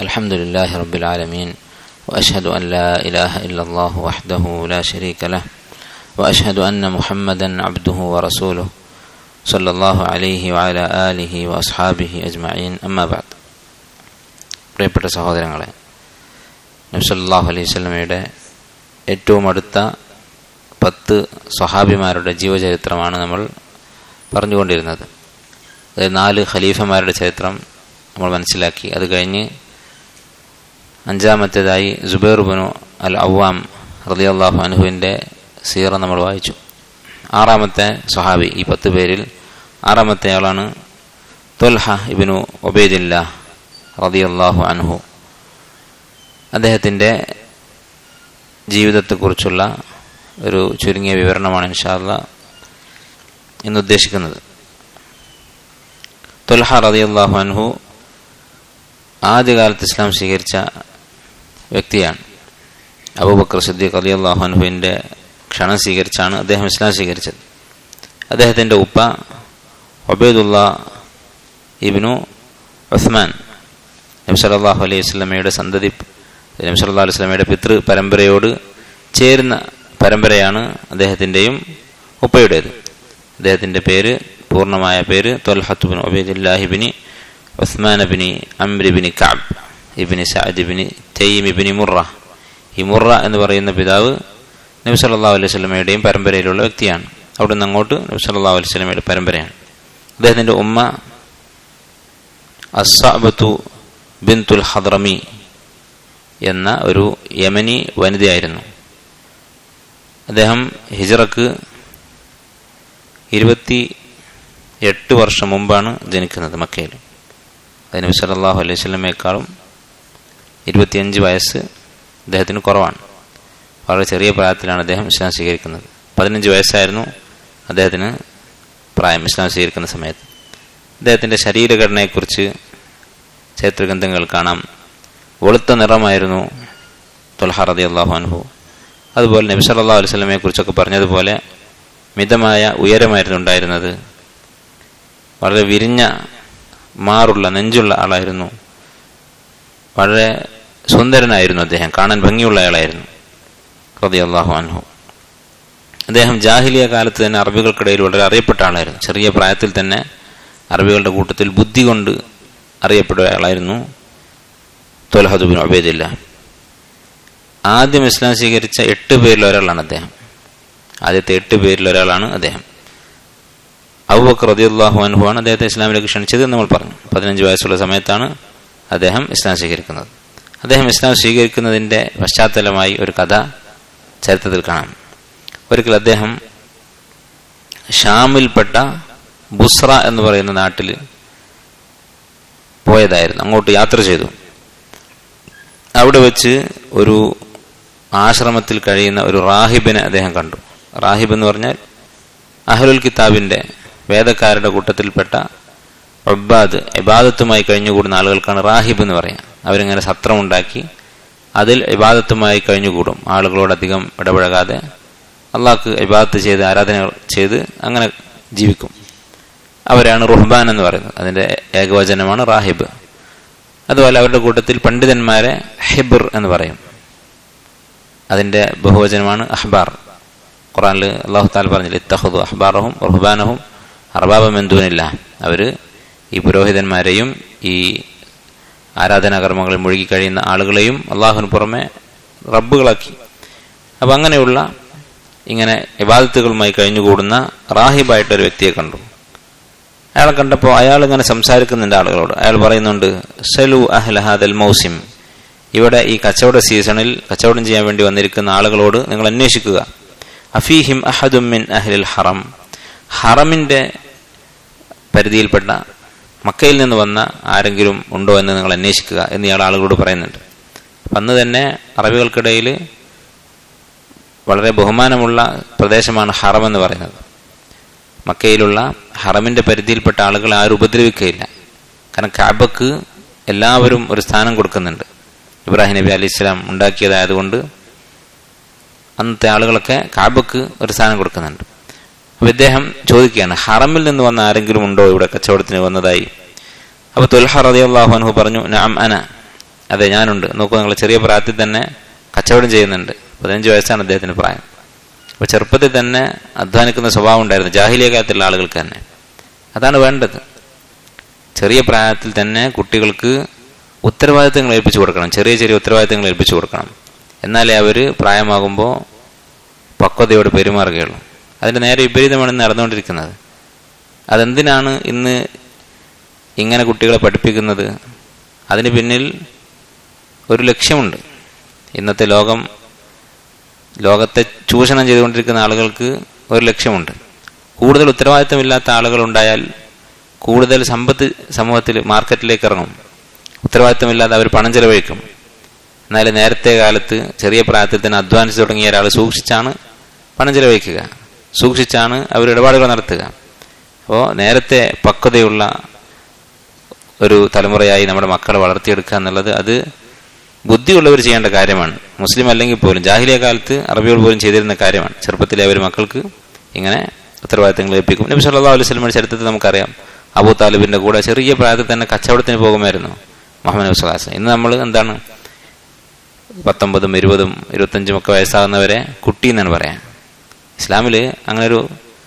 الحمد لله رب العالمين واشهد ان لا اله الا الله وحده لا شريك له واشهد ان محمدا عبده ورسوله صلى الله عليه وعلى اله واصحابه اجمعين اما بعد പ്രിയപ്പെട്ട സഹോദരങ്ങളെ നബ്സല്ലാഹു അലൈഹി സ്വലമയുടെ ഏറ്റവും അടുത്ത പത്ത് സ്വഹാബിമാരുടെ ജീവചരിത്രമാണ് നമ്മൾ പറഞ്ഞുകൊണ്ടിരുന്നത് അത് നാല് ഖലീഫമാരുടെ ചരിത്രം നമ്മൾ മനസ്സിലാക്കി അത് കഴിഞ്ഞ് അഞ്ചാമത്തേതായി ജുബൈർ ബനു അൽ അവ്വാം റലിയല്ലാഹു അനുഹുവിൻ്റെ സീറ നമ്മൾ വായിച്ചു ആറാമത്തെ സ്വഹാബി ഈ പത്ത് പേരിൽ ആറാമത്തെ ആളാണ് തൊൽഹ ഇബിനു ഒബേദില്ല റതിയല്ലാഹു അൻഹു അദ്ദേഹത്തിൻ്റെ ജീവിതത്തെക്കുറിച്ചുള്ള ഒരു ചുരുങ്ങിയ വിവരണമാണ് ഇൻഷാല്ല ഇന്ന് ഉദ്ദേശിക്കുന്നത് തൊൽഹ റതിയല്ലാഹു അൻഹു ആദ്യകാലത്ത് ഇസ്ലാം സ്വീകരിച്ച വ്യക്തിയാണ് അബൂബക്കർ സിദ്ദീഖ് അലി അള്ളാഹു അൻഹുവിൻ്റെ ക്ഷണം സ്വീകരിച്ചാണ് അദ്ദേഹം ഇസ്ലാം സ്വീകരിച്ചത് അദ്ദേഹത്തിൻ്റെ ഉപ്പ ഒബേദുല്ല ഇബിനു ഉസ്മാൻ നബ്സലാഹു അലൈഹി സ്വലമയുടെ സന്തതി നബ്സല്ലാ അലൈഹി സ്വലമയുടെ പിതൃ പരമ്പരയോട് ചേരുന്ന പരമ്പരയാണ് അദ്ദേഹത്തിൻ്റെയും ഉപ്പയുടേത് അദ്ദേഹത്തിൻ്റെ പേര് പൂർണ്ണമായ പേര് തൊൽഹത്തുബിൻ ഒബേദുല്ലാഹിബിനി ഉസ്മാൻ ബിനി അംരിബിനി കാബ് ഇബിനി സഅദ് ഇബിനി തെയ്യം ഇബിനി മുറ ഈ മുറ എന്ന് പറയുന്ന പിതാവ് നബി സല്ലാ അലൈഹി സ്വലമയുടെയും പരമ്പരയിലുള്ള വ്യക്തിയാണ് അവിടെ നിന്ന് അങ്ങോട്ട് നബി സല്ലാ അലൈഹി സ്വലമയുടെ പരമ്പരയാണ് അദ്ദേഹത്തിൻ്റെ ഉമ്മ അസാബത്തു ബിൻതുൽ ഹദ്രമി എന്ന ഒരു യമനി വനിതയായിരുന്നു അദ്ദേഹം ഹിജറക്ക് ഇരുപത്തി എട്ട് വർഷം മുമ്പാണ് ജനിക്കുന്നത് മക്കയിൽ അത് നബി സല്ലാഹു അലൈഹി സ്വലമേക്കാളും ഇരുപത്തിയഞ്ച് വയസ്സ് അദ്ദേഹത്തിന് കുറവാണ് വളരെ ചെറിയ പ്രായത്തിലാണ് അദ്ദേഹം ഇസ്ലാം സ്വീകരിക്കുന്നത് പതിനഞ്ച് വയസ്സായിരുന്നു അദ്ദേഹത്തിന് പ്രായം ഇസ്ലാം സ്വീകരിക്കുന്ന സമയത്ത് അദ്ദേഹത്തിൻ്റെ ശരീരഘടനയെക്കുറിച്ച് ചരിത്രഗ്രന്ഥങ്ങൾ കാണാം വെളുത്ത നിറമായിരുന്നു തൊൽഹ റതി അള്ളാഹു അനുഭവം അതുപോലെ നബി സല്ലാ അലൈഹി സ്വലമയെ കുറിച്ചൊക്കെ പറഞ്ഞതുപോലെ മിതമായ ഉയരമായിരുന്നു ഉണ്ടായിരുന്നത് വളരെ വിരിഞ്ഞ മാറുള്ള നെഞ്ചുള്ള ആളായിരുന്നു വളരെ സുന്ദരനായിരുന്നു അദ്ദേഹം കാണാൻ ഭംഗിയുള്ള ആളായിരുന്നു റതി അള്ളാഹു അൻഹു അദ്ദേഹം ജാഹിലിയ കാലത്ത് തന്നെ അറബികൾക്കിടയിൽ വളരെ അറിയപ്പെട്ട ആളായിരുന്നു ചെറിയ പ്രായത്തിൽ തന്നെ അറബികളുടെ കൂട്ടത്തിൽ ബുദ്ധി കൊണ്ട് അറിയപ്പെട്ട ആളായിരുന്നു തൊലഹദുബിൻ ഒബേദില്ല ആദ്യം ഇസ്ലാം സ്വീകരിച്ച എട്ട് പേരിൽ ഒരാളാണ് അദ്ദേഹം ആദ്യത്തെ എട്ട് പേരിൽ ഒരാളാണ് അദ്ദേഹം അബുബക്കർ റദിയുള്ളാഹു അനുഭവമാണ് അദ്ദേഹത്തെ ഇസ്ലാമിലേക്ക് ക്ഷണിച്ചത് എന്ന് നമ്മൾ പറഞ്ഞു പതിനഞ്ച് വയസ്സുള്ള സമയത്താണ് അദ്ദേഹം ഇസ്ലാം സ്വീകരിക്കുന്നത് അദ്ദേഹം ഇസ്ലാം സ്വീകരിക്കുന്നതിൻ്റെ പശ്ചാത്തലമായി ഒരു കഥ ചരിത്രത്തിൽ കാണാം ഒരിക്കൽ അദ്ദേഹം ഷാമിൽപ്പെട്ട ബുസ്ര എന്ന് പറയുന്ന നാട്ടിൽ പോയതായിരുന്നു അങ്ങോട്ട് യാത്ര ചെയ്തു അവിടെ വെച്ച് ഒരു ആശ്രമത്തിൽ കഴിയുന്ന ഒരു റാഹിബിനെ അദ്ദേഹം കണ്ടു റാഹിബ് എന്ന് പറഞ്ഞാൽ അഹ്ലുൽ കിതാബിന്റെ വേദക്കാരുടെ കൂട്ടത്തിൽപ്പെട്ട ഒബ്ബാദ് ഇബാദത്തുമായി കഴിഞ്ഞുകൂടുന്ന ആളുകൾക്കാണ് റാഹിബ് എന്ന് പറയാം അവരിങ്ങനെ സത്രമുണ്ടാക്കി അതിൽ ഇബാദത്തുമായി കഴിഞ്ഞുകൂടും ആളുകളോട് അധികം ഇടപഴകാതെ അള്ളാഹ്ക്ക് ഇബാദത്ത് ചെയ്ത് ആരാധന ചെയ്ത് അങ്ങനെ ജീവിക്കും അവരാണ് റുഹ്ബാൻ എന്ന് പറയുന്നത് അതിന്റെ ഏകവചനമാണ് റാഹിബ് അതുപോലെ അവരുടെ കൂട്ടത്തിൽ പണ്ഡിതന്മാരെ ഹിബർ എന്ന് പറയും അതിന്റെ ബഹുവചനമാണ് അഹ്ബാർ ഖുറാനിൽ അള്ളാഹു താൽ പറഞ്ഞില്ല ഇത്തഹദു അഹ്ബാറഹും റുഹ്ബാനഹും അർബാബം എന്തൂനില്ല അവര് ഈ പുരോഹിതന്മാരെയും ഈ ആരാധനാകർമ്മങ്ങളിൽ മുഴുകിക്കഴിയുന്ന ആളുകളെയും അള്ളാഹുവിന് പുറമെ റബ്ബുകളാക്കി അപ്പം അങ്ങനെയുള്ള ഇങ്ങനെ ഇബാദത്തുകളുമായി കഴിഞ്ഞുകൂടുന്ന റാഹിബായിട്ടൊരു വ്യക്തിയെ കണ്ടു അയാളെ കണ്ടപ്പോൾ അയാൾ ഇങ്ങനെ സംസാരിക്കുന്നുണ്ട് ആളുകളോട് അയാൾ പറയുന്നുണ്ട് സലു അഹ്ലഹാദൽ മൗസിം ഇവിടെ ഈ കച്ചവട സീസണിൽ കച്ചവടം ചെയ്യാൻ വേണ്ടി വന്നിരിക്കുന്ന ആളുകളോട് നിങ്ങൾ അന്വേഷിക്കുക അഫീഹിം അഹദുമിൻ അഹ്ലിൽ ഹറം ഹറമിന്റെ പരിധിയിൽപ്പെട്ട മക്കയിൽ നിന്ന് വന്ന ആരെങ്കിലും ഉണ്ടോ എന്ന് നിങ്ങൾ അന്വേഷിക്കുക എന്ന് ഇയാൾ ആളുകളോട് പറയുന്നുണ്ട് അന്ന് തന്നെ അറബികൾക്കിടയിൽ വളരെ ബഹുമാനമുള്ള പ്രദേശമാണ് ഹറം എന്ന് പറയുന്നത് മക്കയിലുള്ള ഹറമിന്റെ പരിധിയിൽപ്പെട്ട ആളുകളെ ആരും ഉപദ്രവിക്കുകയില്ല കാരണം കാബക്ക് എല്ലാവരും ഒരു സ്ഥാനം കൊടുക്കുന്നുണ്ട് ഇബ്രാഹിം നബി അലി ഇസ്ലാം ഉണ്ടാക്കിയതായതുകൊണ്ട് അന്നത്തെ ആളുകളൊക്കെ കാബക്ക് ഒരു സ്ഥാനം കൊടുക്കുന്നുണ്ട് അപ്പൊ ഇദ്ദേഹം ചോദിക്കുകയാണ് ഹറമിൽ നിന്ന് വന്ന ആരെങ്കിലും ഉണ്ടോ ഇവിടെ കച്ചവടത്തിന് വന്നതായി അപ്പൊ തുൽഹ റതിയല്ലാഹു അൻഹു പറഞ്ഞു നാം അന അതെ ഞാനുണ്ട് നോക്കൂ നിങ്ങൾ ചെറിയ പ്രായത്തിൽ തന്നെ കച്ചവടം ചെയ്യുന്നുണ്ട് പതിനഞ്ച് വയസ്സാണ് അദ്ദേഹത്തിന് പ്രായം അപ്പോൾ ചെറുപ്പത്തിൽ തന്നെ അധ്വാനിക്കുന്ന സ്വഭാവം ഉണ്ടായിരുന്നു ജാഹിലിയ കാലത്തുള്ള ആളുകൾക്ക് തന്നെ അതാണ് വേണ്ടത് ചെറിയ പ്രായത്തിൽ തന്നെ കുട്ടികൾക്ക് ഉത്തരവാദിത്തങ്ങൾ ഏൽപ്പിച്ചു കൊടുക്കണം ചെറിയ ചെറിയ ഉത്തരവാദിത്തങ്ങൾ ഏൽപ്പിച്ചു കൊടുക്കണം എന്നാലേ അവർ പ്രായമാകുമ്പോൾ പക്വതയോട് പെരുമാറുകയുള്ളൂ അതിൻ്റെ നേരെ വിപരീതമാണ് ഇന്ന് നടന്നുകൊണ്ടിരിക്കുന്നത് അതെന്തിനാണ് ഇന്ന് ഇങ്ങനെ കുട്ടികളെ പഠിപ്പിക്കുന്നത് അതിന് പിന്നിൽ ഒരു ലക്ഷ്യമുണ്ട് ഇന്നത്തെ ലോകം ലോകത്തെ ചൂഷണം ചെയ്തുകൊണ്ടിരിക്കുന്ന ആളുകൾക്ക് ഒരു ലക്ഷ്യമുണ്ട് കൂടുതൽ ഉത്തരവാദിത്തമില്ലാത്ത ആളുകൾ ഉണ്ടായാൽ കൂടുതൽ സമ്പത്ത് സമൂഹത്തിൽ മാർക്കറ്റിലേക്ക് ഇറങ്ങും ഉത്തരവാദിത്തമില്ലാതെ അവർ പണം ചെലവഴിക്കും എന്നാൽ നേരത്തെ കാലത്ത് ചെറിയ പ്രായത്തിൽ തന്നെ അധ്വാനിച്ചു തുടങ്ങിയ ഒരാൾ സൂക്ഷിച്ചാണ് പണം ചെലവഴിക്കുക സൂക്ഷിച്ചാണ് അവർ ഇടപാടുകൾ നടത്തുക അപ്പോൾ നേരത്തെ പക്വതയുള്ള ഒരു തലമുറയായി നമ്മുടെ മക്കളെ വളർത്തിയെടുക്കുക എന്നുള്ളത് അത് ബുദ്ധിയുള്ളവർ ചെയ്യേണ്ട കാര്യമാണ് മുസ്ലിം അല്ലെങ്കിൽ പോലും ജാഹിലിയ കാലത്ത് അറബികൾ പോലും ചെയ്തിരുന്ന കാര്യമാണ് ചെറുപ്പത്തിലെ അവർ മക്കൾക്ക് ഇങ്ങനെ ഉത്തരവാദിത്തങ്ങൾ ഏൽപ്പിക്കും നബി സല്ലാ അലൈഹി സ്വലമിയുടെ ചരിത്രത്തിൽ നമുക്കറിയാം അബൂ താലിബിന്റെ കൂടെ ചെറിയ പ്രായത്തിൽ തന്നെ കച്ചവടത്തിന് പോകുമായിരുന്നു മുഹമ്മദ് നബി സ്വലാസ് ഇന്ന് നമ്മൾ എന്താണ് പത്തൊമ്പതും ഇരുപതും ഇരുപത്തഞ്ചും ഒക്കെ വയസ്സാകുന്നവരെ കുട്ടി എന്നാണ് പറയാം ഇസ്ലാമിൽ അങ്ങനെ ഒരു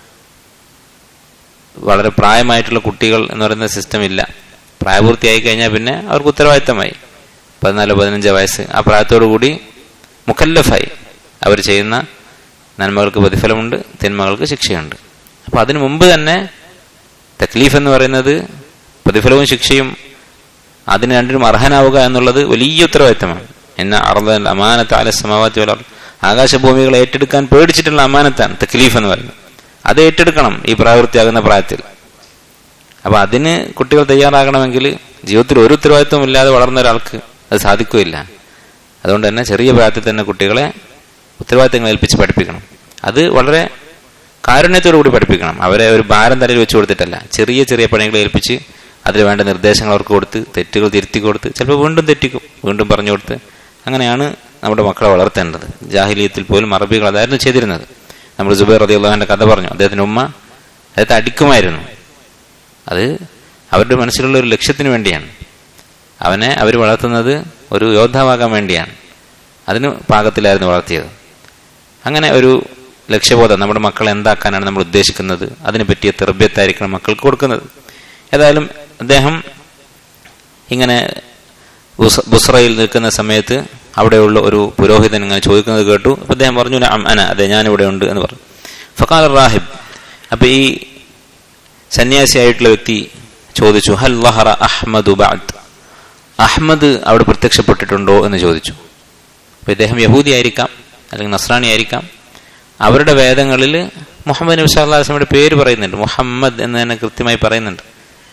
വളരെ പ്രായമായിട്ടുള്ള കുട്ടികൾ എന്ന് പറയുന്ന സിസ്റ്റം ഇല്ല പ്രായപൂർത്തിയായി കഴിഞ്ഞാൽ പിന്നെ അവർക്ക് ഉത്തരവാദിത്തമായി പതിനാല് പതിനഞ്ച് വയസ്സ് ആ പ്രായത്തോടു കൂടി മുക്കല്ലഫായി അവർ ചെയ്യുന്ന നന്മകൾക്ക് പ്രതിഫലമുണ്ട് തിന്മകൾക്ക് ശിക്ഷയുണ്ട് അപ്പോൾ അതിനു മുമ്പ് തന്നെ തക്ലീഫ് എന്ന് പറയുന്നത് പ്രതിഫലവും ശിക്ഷയും അതിന് രണ്ടിനും അർഹനാവുക എന്നുള്ളത് വലിയ ഉത്തരവാദിത്തമാണ് എന്ന അർദ്ധ അമാനത്ത് ആലസമാവാത്തി വളർ ആകാശഭൂമികളെ ഏറ്റെടുക്കാൻ പേടിച്ചിട്ടുള്ള അമാനത്താണ് തക്ലീഫ് എന്ന് പറയുന്നത് അത് ഏറ്റെടുക്കണം ഈ പ്രായവൃത്തിയാകുന്ന പ്രായത്തിൽ അപ്പൊ അതിന് കുട്ടികൾ തയ്യാറാകണമെങ്കിൽ ജീവിതത്തിൽ ഒരു ഉത്തരവാദിത്വം ഇല്ലാതെ വളർന്ന ഒരാൾക്ക് അത് സാധിക്കുകയില്ല അതുകൊണ്ട് തന്നെ ചെറിയ പ്രായത്തിൽ തന്നെ കുട്ടികളെ ഉത്തരവാദിത്തങ്ങൾ ഏൽപ്പിച്ച് പഠിപ്പിക്കണം അത് വളരെ കാരുണ്യത്തോടു കൂടി പഠിപ്പിക്കണം അവരെ ഒരു ഭാരം തലയിൽ വെച്ച് കൊടുത്തിട്ടല്ല ചെറിയ ചെറിയ പണികൾ ഏൽപ്പിച്ച് അതിൽ വേണ്ട നിർദ്ദേശങ്ങൾ അവർക്ക് കൊടുത്ത് തെറ്റുകൾ തിരുത്തി കൊടുത്ത് ചിലപ്പോൾ വീണ്ടും തെറ്റിക്കും വീണ്ടും പറഞ്ഞു കൊടുത്ത് അങ്ങനെയാണ് നമ്മുടെ മക്കളെ വളർത്തേണ്ടത് ജാഹിലിയത്തിൽ പോലും അറബികൾ അതായിരുന്നു ചെയ്തിരുന്നത് നമ്മൾ ജുബൈർ റതി അള്ളാഹിന്റെ കഥ പറഞ്ഞു അദ്ദേഹത്തിന്റെ ഉമ്മ അദ്ദേഹത്തെ അടിക്കുമായിരുന്നു അത് അവരുടെ മനസ്സിലുള്ള ഒരു ലക്ഷ്യത്തിന് വേണ്ടിയാണ് അവനെ അവർ വളർത്തുന്നത് ഒരു യോദ്ധാവാകാൻ വേണ്ടിയാണ് അതിന് പാകത്തിലായിരുന്നു വളർത്തിയത് അങ്ങനെ ഒരു ലക്ഷ്യബോധം നമ്മുടെ മക്കളെ എന്താക്കാനാണ് നമ്മൾ ഉദ്ദേശിക്കുന്നത് അതിനെ പറ്റിയ തെർബ്യത്തായിരിക്കണം മക്കൾക്ക് കൊടുക്കുന്നത് ഏതായാലും അദ്ദേഹം ഇങ്ങനെ ബുസ്രയിൽ നിൽക്കുന്ന സമയത്ത് അവിടെയുള്ള ഒരു പുരോഹിതൻ ഇങ്ങനെ ചോദിക്കുന്നത് കേട്ടു അപ്പൊ അദ്ദേഹം പറഞ്ഞു അന അതെ ഞാനിവിടെ ഉണ്ട് എന്ന് പറഞ്ഞു ഫക്കാൽ റാഹിബ് അപ്പൊ ഈ സന്യാസിയായിട്ടുള്ള വ്യക്തി ചോദിച്ചു ഹൽ ലഹറ അഹ്മദ് ബാദ് അഹ്മദ് അവിടെ പ്രത്യക്ഷപ്പെട്ടിട്ടുണ്ടോ എന്ന് ചോദിച്ചു അപ്പൊ ഇദ്ദേഹം യഹൂദി ആയിരിക്കാം അല്ലെങ്കിൽ നസ്രാണി ആയിരിക്കാം അവരുടെ വേദങ്ങളിൽ മുഹമ്മദ് നബി സല്ലാസ്ലമിയുടെ പേര് പറയുന്നുണ്ട് മുഹമ്മദ് എന്ന് തന്നെ കൃത്യമായി പറയുന്നുണ്ട്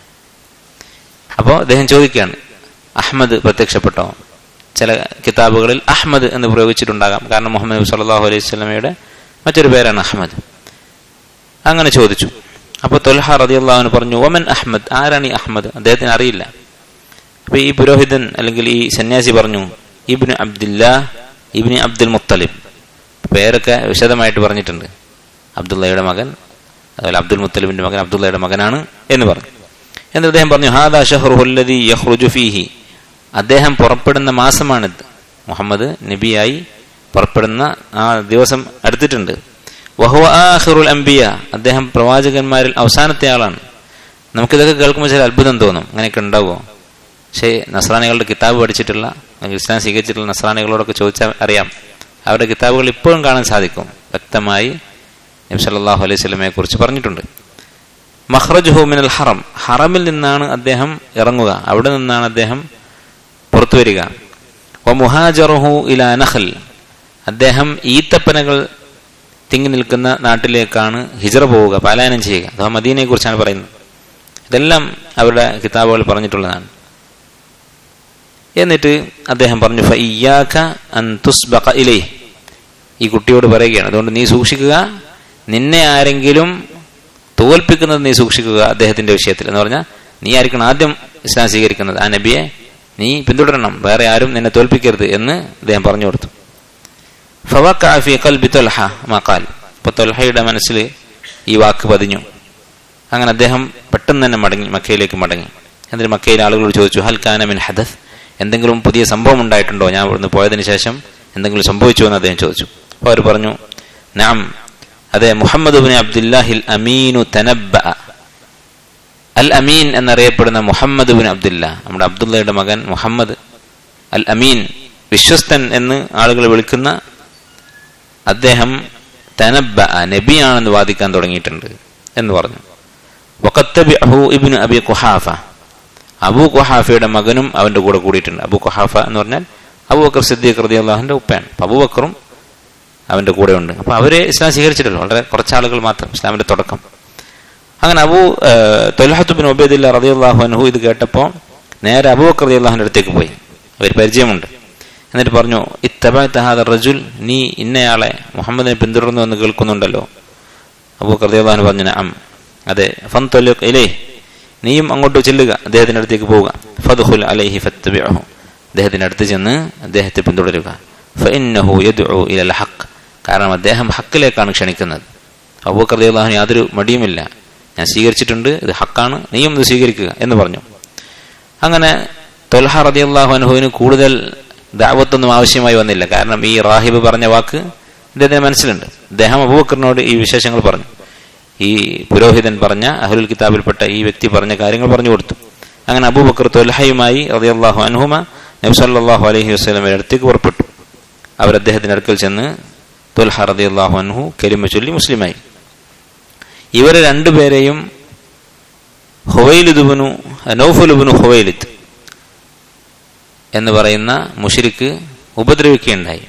അപ്പോൾ അദ്ദേഹം ചോദിക്കുകയാണ് അഹമ്മദ് പ്രത്യക്ഷപ്പെട്ടോ ചില കിതാബുകളിൽ അഹമ്മദ് എന്ന് പ്രയോഗിച്ചിട്ടുണ്ടാകാം കാരണം മുഹമ്മദ് നബി സല്ലാഹു അലൈഹി സ്വലമയുടെ മറ്റൊരു പേരാണ് അഹമ്മദ് അങ്ങനെ ചോദിച്ചു അപ്പോൾ തൊൽഹ റതിയുള്ളവന് പറഞ്ഞു ഒമൻ അഹമ്മദ് ആരാണ് ഈ അഹമ്മദ് അദ്ദേഹത്തിന് അറിയില്ല അപ്പൊ ഈ പുരോഹിതൻ അല്ലെങ്കിൽ ഈ സന്യാസി പറഞ്ഞു ഇബ്നു അബ്ദുല്ല ഇബ്നു അബ്ദുൽ മുത്തലിബ് പേരൊക്കെ വിശദമായിട്ട് പറഞ്ഞിട്ടുണ്ട് അബ്ദുള്ളയുടെ മകൻ അതുപോലെ അബ്ദുൽ മുത്തലിബിന്റെ മകൻ അബ്ദുള്ളയുടെ മകനാണ് എന്ന് പറഞ്ഞു എന്നിട്ട് അദ്ദേഹം പറഞ്ഞു ഹാദാ ഷഹ്റുഹുല്ലദി യഹ്റുജു ഫീഹി അദ്ദേഹം പുറപ്പെടുന്ന മാസമാണിത് മുഹമ്മദ് നബിയായി പുറപ്പെടുന്ന ആ ദിവസം അടുത്തിട്ടുണ്ട് വഹുവ ആഹിറുൽ അംബിയ അദ്ദേഹം പ്രവാചകന്മാരിൽ അവസാനത്തെ ആളാണ് നമുക്കിതൊക്കെ കേൾക്കുമ്പോൾ ചില അത്ഭുതം തോന്നും അങ്ങനെയൊക്കെ ഉണ്ടാവുമോ പക്ഷേ നസ്രാനികളുടെ കിതാബ് പഠിച്ചിട്ടുള്ള ഇസ്ലാം സ്വീകരിച്ചിട്ടുള്ള നസ്രാനികളോടൊക്കെ ചോദിച്ചാൽ അറിയാം അവരുടെ കിതാബുകൾ ഇപ്പോഴും കാണാൻ സാധിക്കും വ്യക്തമായി നബ്സല്ലാഹു അലൈഹി സ്വലമയെ കുറിച്ച് പറഞ്ഞിട്ടുണ്ട് മഹ്റജ് ഹോമിനൽ ഹറം ഹറമിൽ നിന്നാണ് അദ്ദേഹം ഇറങ്ങുക അവിടെ നിന്നാണ് അദ്ദേഹം പുറത്തു വരിക വ മുഹാജറുഹു ഇല നഹൽ അദ്ദേഹം ഈത്തപ്പനകൾ തിങ്ങി നിൽക്കുന്ന നാട്ടിലേക്കാണ് ഹിജറ പോവുക പലായനം ചെയ്യുക അഥവാ മദീനയെ കുറിച്ചാണ് പറയുന്നത് ഇതെല്ലാം അവരുടെ കിതാബുകൾ പറഞ്ഞിട്ടുള്ളതാണ് എന്നിട്ട് അദ്ദേഹം പറഞ്ഞു ഫയ്യാക്ക അൻ തുസ്ബഖ ഇലൈ ഈ കുട്ടിയോട് പറയുകയാണ് അതുകൊണ്ട് നീ സൂക്ഷിക്കുക നിന്നെ ആരെങ്കിലും തോൽപ്പിക്കുന്നത് നീ സൂക്ഷിക്കുക അദ്ദേഹത്തിന്റെ വിഷയത്തിൽ എന്ന് പറഞ്ഞാൽ നീ ആയിരിക്കണം ആദ്യം ഇസ്ലാം സ്വീകരിക്കുന്നത് ആ നബിയെ നീ പിന്തുടരണം വേറെ ആരും നിന്നെ തോൽപ്പിക്കരുത് എന്ന് അദ്ദേഹം പറഞ്ഞു കൊടുത്തു ഫവക്കാഫി കൽബി തൊൽഹ മക്കാൽ ഇപ്പൊ തൊൽഹയുടെ മനസ്സിൽ ഈ വാക്ക് പതിഞ്ഞു അങ്ങനെ അദ്ദേഹം പെട്ടെന്ന് തന്നെ മടങ്ങി മക്കയിലേക്ക് മടങ്ങി എന്നിട്ട് മക്കയിലെ ആളുകളോട് ചോദിച്ചു ഹൽ കാന മിൻ ഹദസ് എന്തെങ്കിലും പുതിയ സംഭവം ഉണ്ടായിട്ടുണ്ടോ ഞാൻ ഇവിടുന്ന് പോയതിനു ശേഷം എന്തെങ്കിലും സംഭവിച്ചു എന്ന് അദ്ദേഹം ചോദിച്ചു അപ്പോൾ അവർ പറഞ്ഞു നാം അതെ മുഹമ്മദ് ബിൻ അബ്ദുല്ലാഹിൽ അമീനു തനബ്ബ അൽ അമീൻ എന്നറിയപ്പെടുന്ന മുഹമ്മദ് ബിൻ അബ്ദുല്ല നമ്മുടെ അബ്ദുള്ളയുടെ മകൻ മുഹമ്മദ് അൽ അമീൻ വിശ്വസ്തൻ എന്ന് ആളുകൾ വിളിക്കുന്ന അദ്ദേഹം തനബ്ബ നബിയാണെന്ന് വാദിക്കാൻ തുടങ്ങിയിട്ടുണ്ട് എന്ന് പറഞ്ഞു വക്കത്തബിഅഹു ഇബ്നു അബി ഖുഹാഫ അബൂ ഖുഹാഫയുടെ മകനും അവന്റെ കൂടെ കൂടിയിട്ടുണ്ട് അബൂ ഖുഹാഫ എന്ന് പറഞ്ഞാൽ അബൂബക്കർ സിദ്ദീഖ് റതി അള്ളാഹുന്റെ ഉപ്പയാണ് അപ്പൊ അബൂബക്കറും അവന്റെ കൂടെ ഉണ്ട് അപ്പൊ അവരെ ഇസ്ലാം സ്വീകരിച്ചിട്ടുള്ളൂ വളരെ കുറച്ച് ആളുകൾ മാത്രം ഇസ്ലാമിന്റെ തുടക്കം അങ്ങനെ അബൂ തൊലഹത്തുബിൻ ഒബേദില്ല റതി അള്ളാഹു അനഹു ഇത് കേട്ടപ്പോൾ നേരെ അബൂബക്കർ റതി അള്ളാഹുന്റെ അടുത്തേക്ക് പോയി അവർ പരിചയമുണ്ട് എന്നിട്ട് പറഞ്ഞു ഇത്തബാത്ത റജുൽ നീ ഇന്നയാളെ മുഹമ്മദിനെ പിന്തുടർന്നു എന്ന് കേൾക്കുന്നുണ്ടല്ലോ അബൂബക്കർ റതി അള്ളാഹു പറഞ്ഞു അം അതെ ഫൻ തൊലു ഇലേ നീയും അങ്ങോട്ട് ചെല്ലുക അദ്ദേഹത്തിന്റെ അടുത്തേക്ക് പോവുക ഫദ്ഖുൽ അലൈഹി ഫത്തബിഅഹു അദ്ദേഹത്തിന്റെ അടുത്ത് ചെന്ന് അദ്ദേഹത്തെ പിന്തുടരുക ഫഇന്നഹു യദ്ഉ ഇലൽ ഹഖ് കാരണം അദ്ദേഹം ഹക്കിലേക്കാണ് ക്ഷണിക്കുന്നത് അബൂബക്കർ റളിയല്ലാഹു യാതൊരു മടിയുമില്ല ഞാൻ സ്വീകരിച്ചിട്ടുണ്ട് ഇത് ഹക്കാണ് നീയും ഇത് സ്വീകരിക്കുക എന്ന് പറഞ്ഞു അങ്ങനെ തൊൽഹ റളിയല്ലാഹു അൻഹുവിന് കൂടുതൽ ദാവത്തൊന്നും ആവശ്യമായി വന്നില്ല കാരണം ഈ റാഹിബ് പറഞ്ഞ വാക്ക് അദ്ദേഹത്തിന് മനസ്സിലുണ്ട് അദ്ദേഹം അബൂബക്കറിനോട് ഈ വിശേഷങ്ങൾ പറഞ്ഞു ഈ പുരോഹിതൻ പറഞ്ഞ അഹുൽ കിതാബിൽപ്പെട്ട ഈ വ്യക്തി പറഞ്ഞ കാര്യങ്ങൾ പറഞ്ഞു കൊടുത്തു അങ്ങനെ അബൂബക്കർ തൊൽഹയുമായി റളിയല്ലാഹു അൻഹുമ നബി സല്ലല്ലാഹു അലൈഹി വസല്ലമയുടെ അടുത്തേക്ക് പുറപ്പെട്ടു അവർ അദ്ദേഹത്തിന്റെ അടുക്കൽ ചെന്ന് തൊൽഹ റളിയല്ലാഹു അൻഹു കലിമ ചൊല്ലി മുസ്ലിമായി ഇവരെ രണ്ടുപേരെയും ഹുവൈലിദുബിനു നൗഫുലുബിനു ഹുവൈലിദ് എന്ന് പറയുന്ന മുഷിരിക്ക് ഉപദ്രവിക്കുകയുണ്ടായി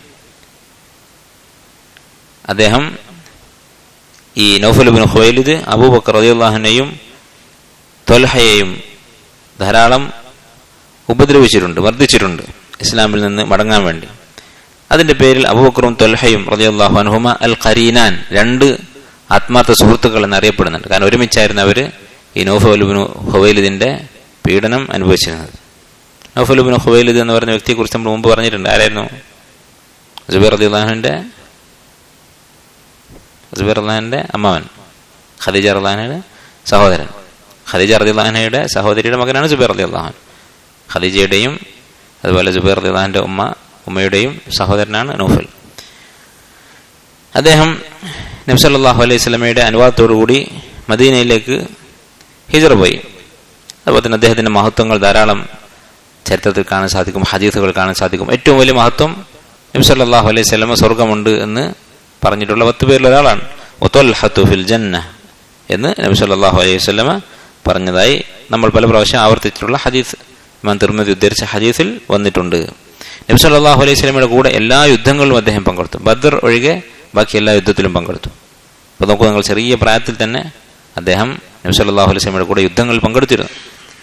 അദ്ദേഹം ഈ നൗഫലുബിൻ ഹുവൈലിദ് അബൂബക്കർ റളിയല്ലാഹുവിനെയും തൊൽഹയെയും ധാരാളം ഉപദ്രവിച്ചിട്ടുണ്ട് മർദ്ദിച്ചിട്ടുണ്ട് ഇസ്ലാമിൽ നിന്ന് മടങ്ങാൻ വേണ്ടി അതിന്റെ പേരിൽ അബൂബക്കറും തൊൽഹയും റളിയല്ലാഹു അൻഹുമ അൽ ഖരീനാൻ രണ്ട് ആത്മാർത്ഥ സുഹൃത്തുക്കൾ എന്നറിയപ്പെടുന്നുണ്ട് കാരണം ഒരുമിച്ചായിരുന്നു അവര് ഈ നൗഫലുബിൻ ഹുവൈലിദിന്റെ പീഡനം അനുഭവിച്ചിരുന്നത് നൗഫലുബിൻ ഹുവൈലിദ് എന്ന് പറഞ്ഞ വ്യക്തിയെക്കുറിച്ച് നമ്മൾ മുമ്പ് പറഞ്ഞിട്ടുണ്ട് ആരായിരുന്നു ജുബൈർ റളിയല്ലാഹുവിന്റെ സുബൈർ അള്ളഹാന്റെ അമ്മാവൻ ഖദീജ അള്ളഹാനയുടെ സഹോദരൻ ഖദീജ റതി അള്ളഹാനയുടെ സഹോദരിയുടെ മകനാണ് സുബൈർ അലി അള്ളഹാൻ ഖദീജയുടെയും അതുപോലെ സുബൈർ അലി അള്ളഹാന്റെ ഉമ്മ ഉമ്മയുടെയും സഹോദരനാണ് നൗഫൽ അദ്ദേഹം നബ്സല്ലാഹു അലൈഹി സ്വലമയുടെ അനുവാദത്തോടുകൂടി മദീനയിലേക്ക് ഹിജറ പോയി അതുപോലെ തന്നെ അദ്ദേഹത്തിന്റെ മഹത്വങ്ങൾ ധാരാളം ചരിത്രത്തിൽ കാണാൻ സാധിക്കും ഹദീസുകൾ കാണാൻ സാധിക്കും ഏറ്റവും വലിയ മഹത്വം നബ്സല്ലാഹു അലൈഹി സ്വലമ സ്വർഗമുണ്ട് എന്ന് പറഞ്ഞിട്ടുള്ള പത്ത് പേരിൽ ഒരാളാണ് ഫിൽ ജന്ന എന്ന് നബി സല്ലല്ലാഹു അലൈഹി വസല്ലമ പറഞ്ഞതായി നമ്മൾ പല പ്രാവശ്യം ആവർത്തിച്ചിട്ടുള്ള ഹദീസ് ഇമാം തിർമതി ഉദ്ധരിച്ച ഹദീസിൽ വന്നിട്ടുണ്ട് നബി സല്ലല്ലാഹു അലൈഹി വസല്ലമയുടെ കൂടെ എല്ലാ യുദ്ധങ്ങളിലും അദ്ദേഹം പങ്കെടുത്തു ബദർ ഒഴികെ ബാക്കി എല്ലാ യുദ്ധത്തിലും പങ്കെടുത്തു അപ്പോൾ നോക്കൂ നിങ്ങൾ ചെറിയ പ്രായത്തിൽ തന്നെ അദ്ദേഹം നബി സല്ലല്ലാഹു അലൈഹി വസല്ലമയുടെ കൂടെ യുദ്ധങ്ങളിൽ പങ്കെടുത്തിരുന്നു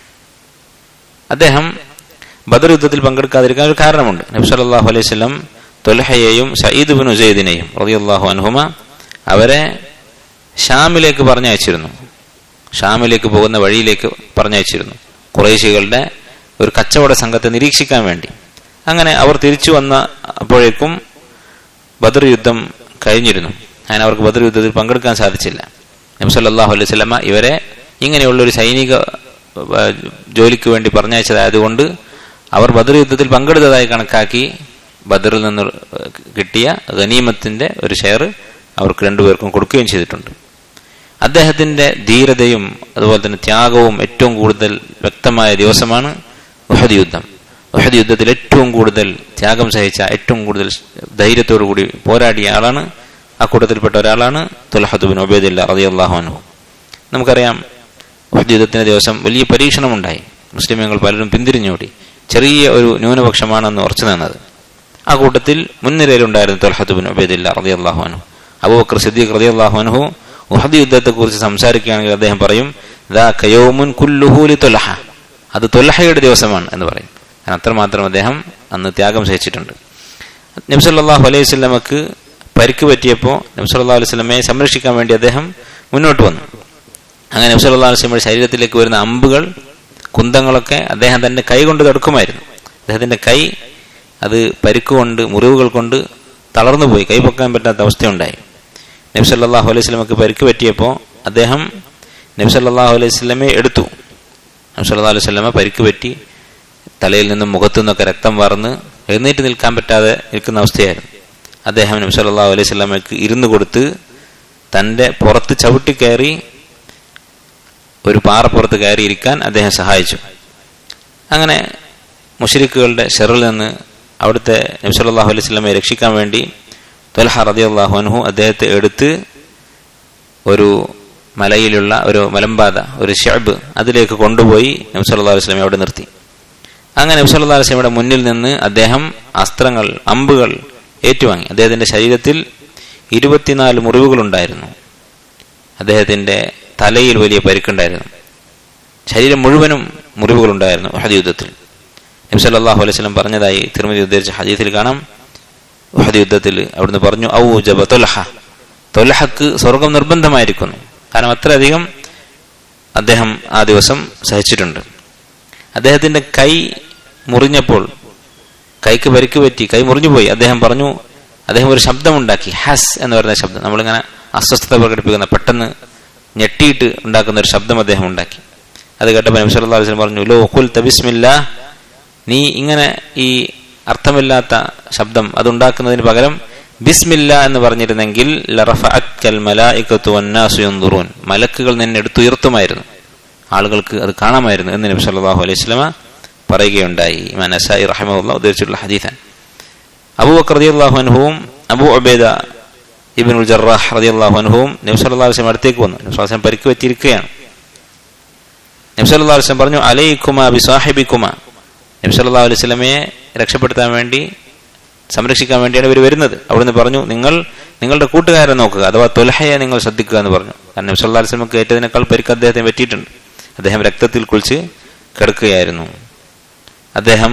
അദ്ദേഹം ബദർ യുദ്ധത്തിൽ പങ്കെടുക്കാതിരിക്കാൻ ഒരു കാരണമുണ്ട് നബി സല്ലല്ലാഹു അലൈഹി വസല്ലം തൊലഹയെയും സയ്യിദ് ബിൻ ഉസൈദിനെയും റളിയല്ലാഹു അൻഹുമ അവരെ ഷാമിലേക്ക് പറഞ്ഞയച്ചിരുന്നു ഷാമിലേക്ക് പോകുന്ന വഴിയിലേക്ക് പറഞ്ഞയച്ചിരുന്നു കുറേശികളുടെ ഒരു കച്ചവട സംഘത്തെ നിരീക്ഷിക്കാൻ വേണ്ടി അങ്ങനെ അവർ തിരിച്ചു വന്ന അപ്പോഴേക്കും ബദർ യുദ്ധം കഴിഞ്ഞിരുന്നു അങ്ങനെ അവർക്ക് ബദർ യുദ്ധത്തിൽ പങ്കെടുക്കാൻ സാധിച്ചില്ല നബി സല്ലല്ലാഹു അലൈഹി വസല്ലമ ഇവരെ ഇങ്ങനെയുള്ള ഒരു സൈനിക ജോലിക്ക് വേണ്ടി പറഞ്ഞയച്ചതായതുകൊണ്ട് അവർ ബദർ യുദ്ധത്തിൽ പങ്കെടുത്തതായി കണക്കാക്കി ബദറിൽ നിന്ന് കിട്ടിയ ഗനീമത്തിന്റെ ഒരു ഷെയർ അവർക്ക് രണ്ടുപേർക്കും കൊടുക്കുകയും ചെയ്തിട്ടുണ്ട് അദ്ദേഹത്തിന്റെ ധീരതയും അതുപോലെ തന്നെ ത്യാഗവും ഏറ്റവും കൂടുതൽ വ്യക്തമായ ദിവസമാണ് ഉഹദ് യുദ്ധം ഉഹദ് യുദ്ധത്തിൽ ഏറ്റവും കൂടുതൽ ത്യാഗം സഹിച്ച ഏറ്റവും കൂടുതൽ ധൈര്യത്തോടു കൂടി പോരാടിയ ആളാണ് ആ കൂട്ടത്തിൽപ്പെട്ട ഒരാളാണ് തുലഹദുബിൻ ഒബേദില്ല റളിയല്ലാഹു അൻഹു നമുക്കറിയാം ഉഹദ് യുദ്ധത്തിന്റെ ദിവസം വലിയ പരീക്ഷണമുണ്ടായി മുസ്ലിമുകൾ പലരും പിന്തിരിഞ്ഞോടി ചെറിയ ഒരു ന്യൂനപക്ഷമാണെന്ന് ഉറച്ചു നിന്നത് ആ കൂട്ടത്തിൽ മുൻനിരയിലുണ്ടായിരുന്ന തൊൽഹത്തുബിൻ ഉബൈദില്ല റതി അള്ളാഹു അനു അബൂബക്കർ സിദ്ദീഖ് റതി അള്ളാഹു അനുഹു ഉഹദ് യുദ്ധത്തെക്കുറിച്ച് സംസാരിക്കുകയാണെങ്കിൽ അദ്ദേഹം പറയും ദാ കയോമുൻ കുല്ലുഹൂലി തൊലഹ അത് തൊലഹയുടെ ദിവസമാണ് എന്ന് പറയും കാരണം അത്രമാത്രം അദ്ദേഹം അന്ന് ത്യാഗം സഹിച്ചിട്ടുണ്ട് നബ്സല്ലാഹു അലൈഹി സ്വലമക്ക് പരിക്ക് പറ്റിയപ്പോൾ നബ്സല്ലാ അലൈഹി സ്വലമയെ സംരക്ഷിക്കാൻ വേണ്ടി അദ്ദേഹം മുന്നോട്ട് വന്നു അങ്ങനെ നബ്സല്ലാ അലൈഹി സ്വലമയുടെ ശരീരത്തിലേക്ക് വരുന്ന അമ്പുകൾ കുന്തങ്ങളൊക്കെ അദ്ദേഹം തന്റെ കൈ കൊണ്ട് തടുക്കുമായിരുന്നു അദ്ദേഹത്തിന്റെ കൈ അത് പരിക്കുകൊണ്ട് മുറിവുകൾ കൊണ്ട് തളർന്നുപോയി കൈപ്പൊക്കാൻ പറ്റാത്ത അവസ്ഥയുണ്ടായി നബ്സല്ലാഹു അലൈഹി സ്വലമക്ക് പരിക്ക് പറ്റിയപ്പോൾ അദ്ദേഹം നബ്സല്ലാഹു അലൈഹി സ്വലമെ എടുത്തു നബ്സല്ലാ അലൈഹി സ്വലമ പരിക്ക് പറ്റി തലയിൽ നിന്നും മുഖത്തു നിന്നൊക്കെ രക്തം വാർന്ന് എഴുന്നേറ്റ് നിൽക്കാൻ പറ്റാതെ നിൽക്കുന്ന അവസ്ഥയായിരുന്നു അദ്ദേഹം നബി സല്ലല്ലാഹു അലൈഹി സ്വലാമയ്ക്ക് ഇരുന്ന് കൊടുത്ത് തൻ്റെ പുറത്ത് ചവിട്ടി കയറി ഒരു പാറപ്പുറത്ത് കയറി ഇരിക്കാൻ അദ്ദേഹം സഹായിച്ചു അങ്ങനെ മുഷരിക്കുകളുടെ ഷെറിൽ നിന്ന് അവിടുത്തെ നബി സല്ലല്ലാഹു അലൈഹി സ്വലമെ രക്ഷിക്കാൻ വേണ്ടി തൊൽഹ റളിയല്ലാഹു അൻഹു അദ്ദേഹത്തെ എടുത്ത് ഒരു മലയിലുള്ള ഒരു മലമ്പാത ഒരു ഷെബ് അതിലേക്ക് കൊണ്ടുപോയി നബി സല്ലല്ലാഹു അലൈഹി സ്വലമെ അവിടെ നിർത്തി അങ്ങനെ നബി സല്ലല്ലാഹു അലൈഹി സ്വലമയുടെ മുന്നിൽ നിന്ന് അദ്ദേഹം അസ്ത്രങ്ങൾ അമ്പുകൾ ഏറ്റുവാങ്ങി അദ്ദേഹത്തിന്റെ ശരീരത്തിൽ ഇരുപത്തിനാല് മുറിവുകളുണ്ടായിരുന്നു അദ്ദേഹത്തിന്റെ തലയിൽ വലിയ പരിക്കുണ്ടായിരുന്നു ശരീരം മുഴുവനും മുറിവുകളുണ്ടായിരുന്നു ഉഹദ് യുദ്ധത്തിൽ നബി സല്ലല്ലാഹു അലൈഹി വസല്ലം പറഞ്ഞതായി തിരുമതി ഉദ്ധരിച്ച ഹദീസിൽ കാണാം ഉഹദ് യുദ്ധത്തിൽ അവിടുന്ന് പറഞ്ഞു ഔ ജബ തൊലഹ തൊലഹക്ക് സ്വർഗം നിർബന്ധമായിരിക്കുന്നു കാരണം അത്രയധികം അദ്ദേഹം ആ ദിവസം സഹിച്ചിട്ടുണ്ട് അദ്ദേഹത്തിന്റെ കൈ മുറിഞ്ഞപ്പോൾ കൈക്ക് പരിക്ക് പറ്റി കൈ മുറിഞ്ഞുപോയി അദ്ദേഹം പറഞ്ഞു അദ്ദേഹം ഒരു ശബ്ദമുണ്ടാക്കി ഹസ് എന്ന് പറയുന്ന ശബ്ദം നമ്മളിങ്ങനെ അസ്വസ്ഥത പ്രകടിപ്പിക്കുന്ന പെട്ടെന്ന് ഞെട്ടിയിട്ട് ഉണ്ടാക്കുന്ന ഒരു ശബ്ദം അദ്ദേഹം ഉണ്ടാക്കി അത് കേട്ടപ്പോൾ നബി സല്ലല്ലാഹു അലൈഹി വസല്ലം പറഞ്ഞു ലോ ഖുൽ തബിസ്മില്ലാ നീ ഇങ്ങനെ ഈ അർത്ഥമില്ലാത്ത ശബ്ദം അതുണ്ടാക്കുന്നതിന് പകരം ബിസ്മില്ല എന്ന് പറഞ്ഞിരുന്നെങ്കിൽ മലക്കുകൾ നിന്നെ എടുത്തുയർത്തുമായിരുന്നു ആളുകൾക്ക് അത് കാണാമായിരുന്നു എന്ന് നബി സല്ലല്ലാഹു അലൈഹി വസല്ലമ പറയുകയുണ്ടായി ഇമാൻ നസായി റഹിമഹുല്ല ഉദ്ധരിച്ചിട്ടുള്ള ഹദീസൻ അബൂബക്കർ റളിയല്ലാഹു അൻഹുവും അബൂ ഉബൈദ ഇബ്നുൽ ജറാഹ് റളിയല്ലാഹു അൻഹുവും നബി സല്ലല്ലാഹു അലൈഹി വസല്ലം അടുത്തേക്ക് വന്നു നബി സല്ലല്ലാഹു പരിക്ക് പറ്റിയിരിക്കുകയാണ് നബി സല്ലല്ലാഹു അലൈഹി വസല്ലം പറഞ്ഞു അലൈക്കുമാ ബിസാഹിബിക്കുമാ നബി സല്ലല്ലാഹു അലൈഹി വസല്ലമയെ രക്ഷപ്പെടുത്താൻ വേണ്ടി സംരക്ഷിക്കാൻ വേണ്ടിയാണ് ഇവർ വരുന്നത് അവിടുന്ന് പറഞ്ഞു നിങ്ങൾ നിങ്ങളുടെ കൂട്ടുകാരെ നോക്കുക അഥവാ തൊലഹയെ നിങ്ങൾ ശ്രദ്ധിക്കുക എന്ന് പറഞ്ഞു കാരണം നബി സല്ലല്ലാഹു അലൈഹി വസല്ലമക്ക് ഏറ്റതിനേക്കാൾ പരിക്ക് അദ്ദേഹത്തെ പറ്റിയിട്ടുണ്ട് അദ്ദേഹം രക്തത്തിൽ കുളിച്ച് കിടക്കുകയായിരുന്നു അദ്ദേഹം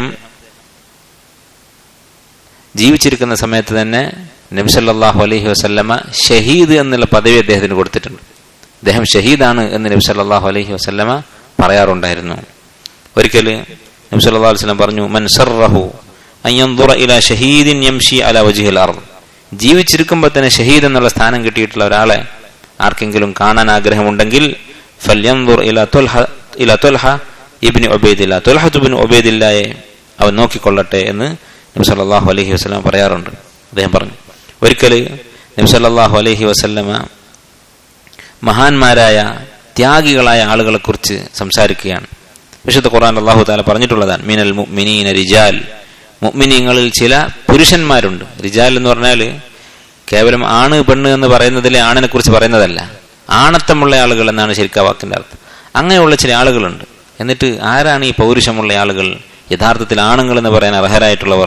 ജീവിച്ചിരിക്കുന്ന സമയത്ത് തന്നെ നബി സല്ലല്ലാഹു അലൈഹി വസല്ലമ ഷഹീദ് എന്നുള്ള പദവി അദ്ദേഹത്തിന് കൊടുത്തിട്ടുണ്ട് അദ്ദേഹം ഷഹീദാണ് എന്ന് നബി സല്ലല്ലാഹു അലൈഹി വസല്ലമ പറയാറുണ്ടായിരുന്നു ഒരിക്കൽ നബി സല്ലല്ലാഹു അലൈഹി വസല്ലം പറഞ്ഞു മൻ സർറഹു അൻ യൻദുറ ഇലാ ഷഹീദിൻ യംഷി അലാ വജ്ഹിൽ അർദ് ജീവിച്ചിരിക്കുമ്പോൾ തന്നെ ഷഹീദ് എന്നുള്ള സ്ഥാനം കിട്ടിയിട്ടുള്ള ഒരാളെ ആർക്കെങ്കിലും കാണാൻ ആഗ്രഹമുണ്ടെങ്കിൽ ഫല്യൻദുർ ഇലാ തുൽഹ ഇലാ തുൽഹ ഇബ്നു ഉബൈദില്ല തുൽഹത്ത് ഇബ്നു ഉബൈദില്ലയെ അവൻ നോക്കിക്കൊള്ളട്ടെ എന്ന് നബി സല്ലല്ലാഹു അലൈഹി വസല്ലം പറയാറുണ്ട് അദ്ദേഹം പറഞ്ഞു ഒരിക്കൽ നബി സല്ലല്ലാഹു അലൈഹി വസല്ലമ മഹാന്മാരായ ത്യാഗികളായ ആളുകളെ കുറിച്ച് സംസാരിക്കുകയാണ് വിശുദ്ധ ഖുർആൻ അള്ളാഹു താല പറഞ്ഞിട്ടുള്ളതാണ് മിനൽ മുഅ്മിനീന റിജാൽ മുഅ്മിനീങ്ങളിൽ ചില പുരുഷന്മാരുണ്ട് റിജാൽ എന്ന് പറഞ്ഞാൽ കേവലം ആണ് പെണ്ണ് എന്ന് പറയുന്നതിലെ ആണിനെ കുറിച്ച് പറയുന്നതല്ല ആണത്തമുള്ള ആളുകൾ എന്നാണ് ശരിക്കും ആ വാക്കിന്റെ അർത്ഥം അങ്ങനെയുള്ള ചില ആളുകളുണ്ട് എന്നിട്ട് ആരാണ് ഈ പൗരുഷമുള്ള ആളുകൾ യഥാർത്ഥത്തിൽ ആണുങ്ങൾ എന്ന് പറയാൻ അർഹരായിട്ടുള്ളവർ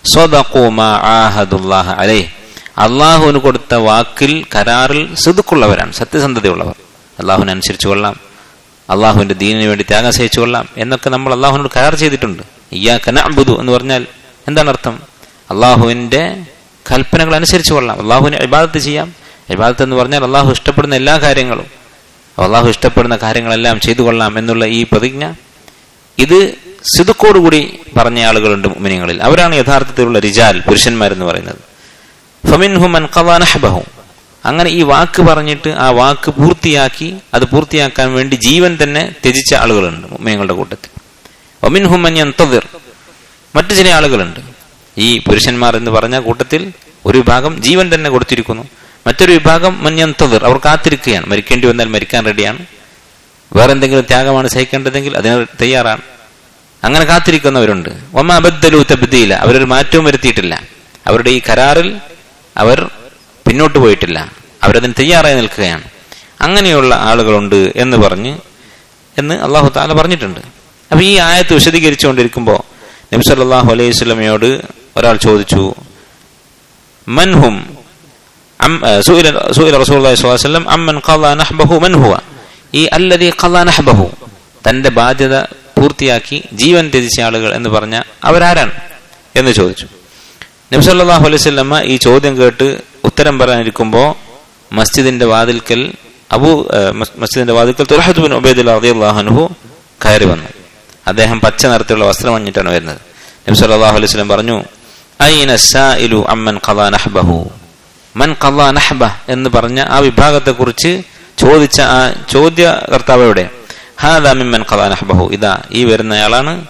അലേ അള്ളാഹുവിന് കൊടുത്ത വാക്കിൽ കരാറിൽ സുതുക്കുള്ളവരാണ് സത്യസന്ധതയുള്ളവർ അള്ളാഹുവിനെ അനുസരിച്ചു കൊള്ളാം അള്ളാഹുവിന്റെ ദീനിന് വേണ്ടി ത്യാഗം സഹിച്ചു കൊള്ളാം എന്നൊക്കെ നമ്മൾ അള്ളാഹുവിനോട് കരാർ ചെയ്തിട്ടുണ്ട് ഇയ്യാ കനബുദു എന്ന് പറഞ്ഞാൽ എന്താണ് അർത്ഥം അള്ളാഹുവിന്റെ കൽപ്പനകൾ അനുസരിച്ചു കൊള്ളാം അള്ളാഹുവിനെ ഇബാദത്ത് ചെയ്യാം ഇബാദത്ത് എന്ന് പറഞ്ഞാൽ അള്ളാഹു ഇഷ്ടപ്പെടുന്ന എല്ലാ കാര്യങ്ങളും അള്ളാഹു ഇഷ്ടപ്പെടുന്ന കാര്യങ്ങളെല്ലാം ചെയ്തു കൊള്ളാം എന്നുള്ള ഈ പ്രതിജ്ഞ ഇത് സിതുക്കോടുകൂടി പറഞ്ഞ ആളുകളുണ്ട് മുമിനിങ്ങളിൽ അവരാണ് യഥാർത്ഥത്തിലുള്ള റിജാൽ പുരുഷന്മാരെന്ന് പറയുന്നത് ഫമിൻഹുമൻ കവാനഹബഹു അങ്ങനെ ഈ വാക്ക് പറഞ്ഞിട്ട് ആ വാക്ക് പൂർത്തിയാക്കി അത് പൂർത്തിയാക്കാൻ വേണ്ടി ജീവൻ തന്നെ ത്യജിച്ച ആളുകളുണ്ട് മുമിനിങ്ങളുടെ കൂട്ടത്തിൽ ഒമിൻഹുമൻ യന്തതിർ മറ്റു ചില ആളുകളുണ്ട് ഈ പുരുഷന്മാർ എന്ന് പറഞ്ഞ കൂട്ടത്തിൽ ഒരു വിഭാഗം ജീവൻ തന്നെ കൊടുത്തിരിക്കുന്നു മറ്റൊരു വിഭാഗം മഞ്ഞന്തതിർ അവർ കാത്തിരിക്കുകയാണ് മരിക്കേണ്ടി വന്നാൽ മരിക്കാൻ റെഡിയാണ് വേറെ എന്തെങ്കിലും ത്യാഗമാണ് സഹിക്കേണ്ടതെങ്കിൽ അതിന് തയ്യാറാണ് അങ്ങനെ കാത്തിരിക്കുന്നവരുണ്ട് ഒമ്മ അബദ്ധലു തബ്ദീല അവരൊരു മാറ്റവും വരുത്തിയിട്ടില്ല അവരുടെ ഈ കരാറിൽ അവർ പിന്നോട്ട് പോയിട്ടില്ല അവരതിന് തയ്യാറായി നിൽക്കുകയാണ് അങ്ങനെയുള്ള ആളുകളുണ്ട് എന്ന് പറഞ്ഞ് എന്ന് അള്ളാഹു താല പറഞ്ഞിട്ടുണ്ട് അപ്പൊ ഈ ആയത്ത് വിശദീകരിച്ചുകൊണ്ടിരിക്കുമ്പോൾ നബി സല്ലല്ലാഹു അലൈഹി വസല്ലമയോട് ഒരാൾ ചോദിച്ചു മൻഹും سئل سئل رسول الله صلى الله عليه وسلم عمن قضى نحبه من هو ഈ അല്ലതി ഖള നഹ്ബഹു തന്റെ ബാധ്യത പൂർത്തിയാക്കി ജീവൻ ത്യജിച്ച ആളുകൾ എന്ന് പറഞ്ഞ അവരാരാണ് എന്ന് ചോദിച്ചു നബി സല്ലല്ലാഹു അലൈഹി വസല്ലമ ഈ ചോദ്യം കേട്ട് ഉത്തരം പറയാനിരിക്കുമ്പോൾ മസ്ജിദിന്റെ വാതിൽക്കൽ അബു മസ്ജിദിന്റെ വാതിൽക്കൽ തുലഹത്ത് ബിൻ ഉബൈദുല്ലാ റളിയല്ലാഹു അൻഹു കയറി വന്നു അദ്ദേഹം പച്ച നിറത്തിലുള്ള വസ്ത്രം അണിഞ്ഞിട്ടാണ് വരുന്നത് നബി സല്ലല്ലാഹു അലൈഹി വസല്ലം പറഞ്ഞു ഐന സായിലു അമ്മൻ ഖള നഹ്ബഹു മൻ ഖള നഹ്ബ എന്ന് പറഞ്ഞ ആ വിഭാഗത്തെക്കുറിച്ച് ചോദിച്ച ആ ചോദ്യകർത്താവ് എവിടെ ഹാദാ മിമ്മൻ ഖള നഹ്ബഹു ഇതാ ഈ വരുന്നയാളാണ്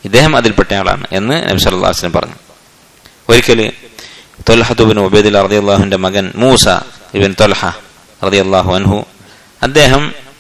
ഇദ്ദേഹം അതിൽപ്പെട്ട ആളാണ് എന്ന് നബി സല്ലല്ലാഹു അലൈഹി വസല്ലം പറഞ്ഞു ഒരിക്കൽ തൊൽഹത്തുബിൻ ഉബൈദുൽ റളിയല്ലാഹുവിന്റെ മകൻ മൂസ ഇബൻ തൊൽഹ റളിയല്ലാഹു അൻഹു അദ്ദേഹം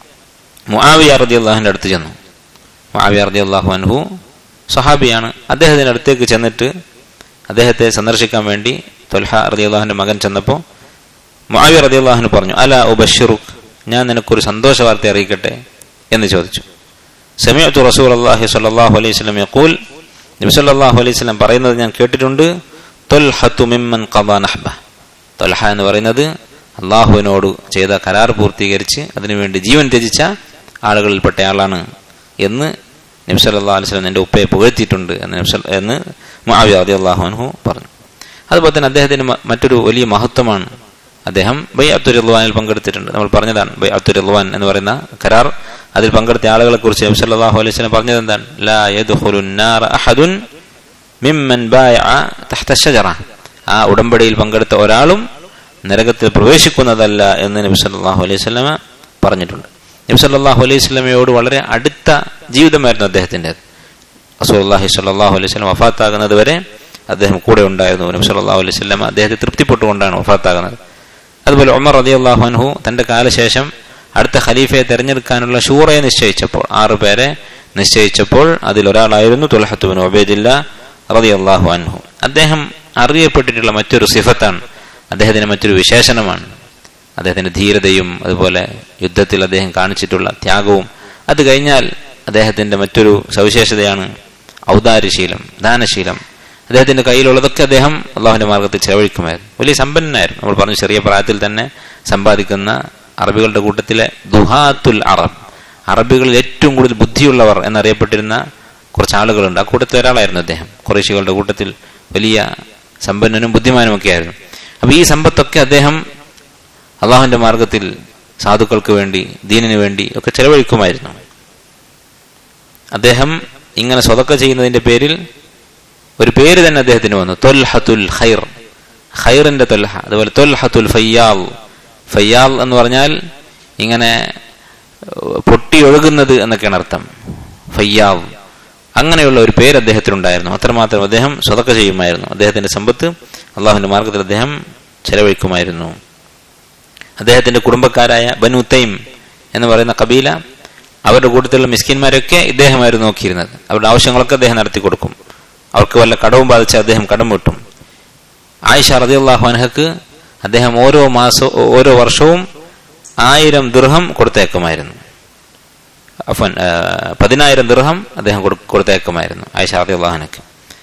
മുആവിയ റളിയല്ലാഹുവിന്റെ അടുത്ത് ചെന്നു മുആവിയ റളിയല്ലാഹു അൻഹു സഹാബിയാണ് അദ്ദേഹത്തിന്റെ അടുത്തേക്ക് ചെന്നിട്ട് അദ്ദേഹത്തെ സന്ദർശിക്കാൻ വേണ്ടി തൊൽഹ റളിയല്ലാഹുവിന്റെ മകൻ ചെന്നപ്പോൾ മുആവിയ റളിയല്ലാഹുവിന് പറഞ്ഞു അല ഉബശ്ശിറുക് ഞാൻ നിനക്കൊരു സന്തോഷ വാർത്ത അറിയിക്കട്ടെ എന്ന് ചോദിച്ചു സമയത്തു റസൂൽ അള്ളാഹി സല്ലാഹു അലൈഹി സ്വലം യക്കൂൽ നബി സല്ലല്ലാഹു അലൈഹി സ്വലം പറയുന്നത് ഞാൻ കേട്ടിട്ടുണ്ട് തൊൽഹത്തു മിമ്മൻ ഖദാ നഹ്ബ തൊൽഹ എന്ന് പറയുന്നത് അള്ളാഹുവിനോട് ചെയ്ത കരാർ പൂർത്തീകരിച്ച് അതിനുവേണ്ടി ജീവൻ ത്യജിച്ച ആളുകളിൽപ്പെട്ട ആളാണ് എന്ന് നബി സല്ലല്ലാഹു അലൈഹി സ്വലം എൻ്റെ ഉപ്പയെ പുകഴ്ത്തിയിട്ടുണ്ട് എന്ന് നബി സല്ല- എന്ന് മുആവിയ റളിയല്ലാഹു അൻഹു പറഞ്ഞു അതുപോലെ തന്നെ അദ്ദേഹത്തിന് മ- മറ്റൊരു വലിയ മഹത്വമാണ് അദ്ദേഹം ബൈ അബ്ദുൽ റിദ്വാനിൽ പങ്കെടുത്തിട്ടുണ്ട് നമ്മൾ പറഞ്ഞതാണ് ബൈ അബ്ദുൽ റിദ്വാൻ എന്ന് പറയുന്ന കരാർ അതിൽ പങ്കെടുത്ത ആളുകളെ കുറിച്ച് നബി സല്ലല്ലാഹു അലൈഹി വസല്ലം പറഞ്ഞത് എന്താണ് ലാ യദ്ഖുലുൻ നാറ അഹദുൻ മിമ്മൻ ബായഅ തഹ്ത ഷജറ ആ ഉടമ്പടിയിൽ പങ്കെടുത്ത ഒരാളും നരകത്തിൽ പ്രവേശിക്കുന്നതല്ല എന്ന് നബി സല്ലല്ലാഹു അലൈഹി വസല്ലമ പറഞ്ഞിട്ടുണ്ട് നബി സല്ലല്ലാഹു അലൈഹി വസല്ലമയോട് വളരെ അടുത്ത ജീവിതമായിരുന്നു അദ്ദേഹത്തിൻ്റെത് റസൂലുള്ളാഹി സ്വല്ലല്ലാഹു അലൈഹി വസല്ലം വഫാത്താകുന്നത് വരെ അദ്ദേഹം കൂടെ ഉണ്ടായിരുന്നു നബി സല്ലല്ലാഹു അലൈഹി വസല്ലം അദ്ദേഹത്തെ തൃപ്തിപ്പെട്ടുകൊണ്ടാണ് വഫാത്താകുന്നത് അതുപോലെ ഉമർ റളിയല്ലാഹു അൻഹു തന്റെ കാലശേഷം അടുത്ത ഖലീഫയെ തെരഞ്ഞെടുക്കാനുള്ള ഷൂറയെ നിശ്ചയിച്ചപ്പോൾ ആറു പേരെ നിശ്ചയിച്ചപ്പോൾ അതിലൊരാളായിരുന്നു തുലഹത്തുബിൻ ഒബേദില്ല റളിയല്ലാഹു അൻഹു അദ്ദേഹം അറിയപ്പെട്ടിട്ടുള്ള മറ്റൊരു സിഫത്താണ് അദ്ദേഹത്തിന് മറ്റൊരു വിശേഷണമാണ് അദ്ദേഹത്തിന്റെ ധീരതയും അതുപോലെ യുദ്ധത്തിൽ അദ്ദേഹം കാണിച്ചിട്ടുള്ള ത്യാഗവും അത് കഴിഞ്ഞാൽ അദ്ദേഹത്തിന്റെ മറ്റൊരു സവിശേഷതയാണ് ഔദാര്യശീലം ദാനശീലം അദ്ദേഹത്തിന്റെ കയ്യിലുള്ളതൊക്കെ അദ്ദേഹം അള്ളാഹുവിന്റെ മാർഗത്തിൽ ചെലവഴിക്കുമായിരുന്നു വലിയ സമ്പന്നനായിരുന്നു നമ്മൾ പറഞ്ഞു ചെറിയ പ്രായത്തിൽ തന്നെ സമ്പാദിക്കുന്ന അറബികളുടെ കൂട്ടത്തിലെ ദുഹാത്തുൽ അറബ് അറബികളിൽ ഏറ്റവും കൂടുതൽ ബുദ്ധിയുള്ളവർ എന്നറിയപ്പെട്ടിരുന്ന കുറച്ച് ആളുകളുണ്ട് ആ കൂട്ടത്തിൽ ഒരാളായിരുന്നു അദ്ദേഹം കുറേശികളുടെ കൂട്ടത്തിൽ വലിയ സമ്പന്നനും ബുദ്ധിമാനും ഒക്കെ ആയിരുന്നു അപ്പൊ ഈ സമ്പത്തൊക്കെ അദ്ദേഹം അള്ളാഹുവിന്റെ മാർഗത്തിൽ സാധുക്കൾക്ക് വേണ്ടി ദീനിനു വേണ്ടി ഒക്കെ ചെലവഴിക്കുമായിരുന്നു അദ്ദേഹം ഇങ്ങനെ സ്വതക്ക ചെയ്യുന്നതിന്റെ പേരിൽ ഒരു പേര് തന്നെ അദ്ദേഹത്തിന് വന്നു തൊൽഹത്തുൽ ഖൈർ ഖൈറിന്റെ തൊൽഹ അതുപോലെ തൊൽഹത്തുൽ ഫയ്യാൽ ഫയ്യാൽ എന്ന് പറഞ്ഞാൽ ഇങ്ങനെ ഏഹ്, പൊട്ടി ഒഴുകുന്നത് എന്നൊക്കെയാണ് അർത്ഥം ഫയ്യാൽ അങ്ങനെയുള്ള ഒരു പേര് അദ്ദേഹത്തിനുണ്ടായിരുന്നു അത്രമാത്രം അദ്ദേഹം സ്വതക്ക ചെയ്യുമായിരുന്നു അദ്ദേഹത്തിന്റെ സമ്പത്ത് അള്ളാഹുവിന്റെ മാർഗത്തിൽ അദ്ദേഹം ചെലവഴിക്കുമായിരുന്നു അദ്ദേഹത്തിന്റെ കുടുംബക്കാരായ ബനു തൈം എന്ന് പറയുന്ന കബീല അവരുടെ കൂട്ടത്തിലുള്ള മിസ്കിന്മാരൊക്കെ ഇദ്ദേഹമായിരുന്നു നോക്കിയിരുന്നത് അവരുടെ ആവശ്യങ്ങളൊക്കെ അദ്ദേഹം നടത്തി കൊടുക്കും അവർക്ക് വല്ല കടവും ബാധിച്ച അദ്ദേഹം കടം വിട്ടും ആയിഷ റളിയല്ലാഹു അൻഹക്ക് അദ്ദേഹം ഓരോ മാസവും ഓരോ വർഷവും ആയിരം ദൃഹം കൊടുത്തേക്കുമായിരുന്നു അഫൻ ആ, പതിനായിരം ദൃഹം അദ്ദേഹം കൊടു- കൊടുത്തേക്കുമായിരുന്നു ആയിഷ റളിയല്ലാഹു അൻഹക്ക്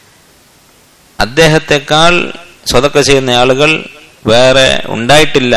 അദ്ദേഹത്തെക്കാൾ സ്വതക്ക ചെയ്യുന്ന ആളുകൾ വേറെ ഉണ്ടായിട്ടില്ല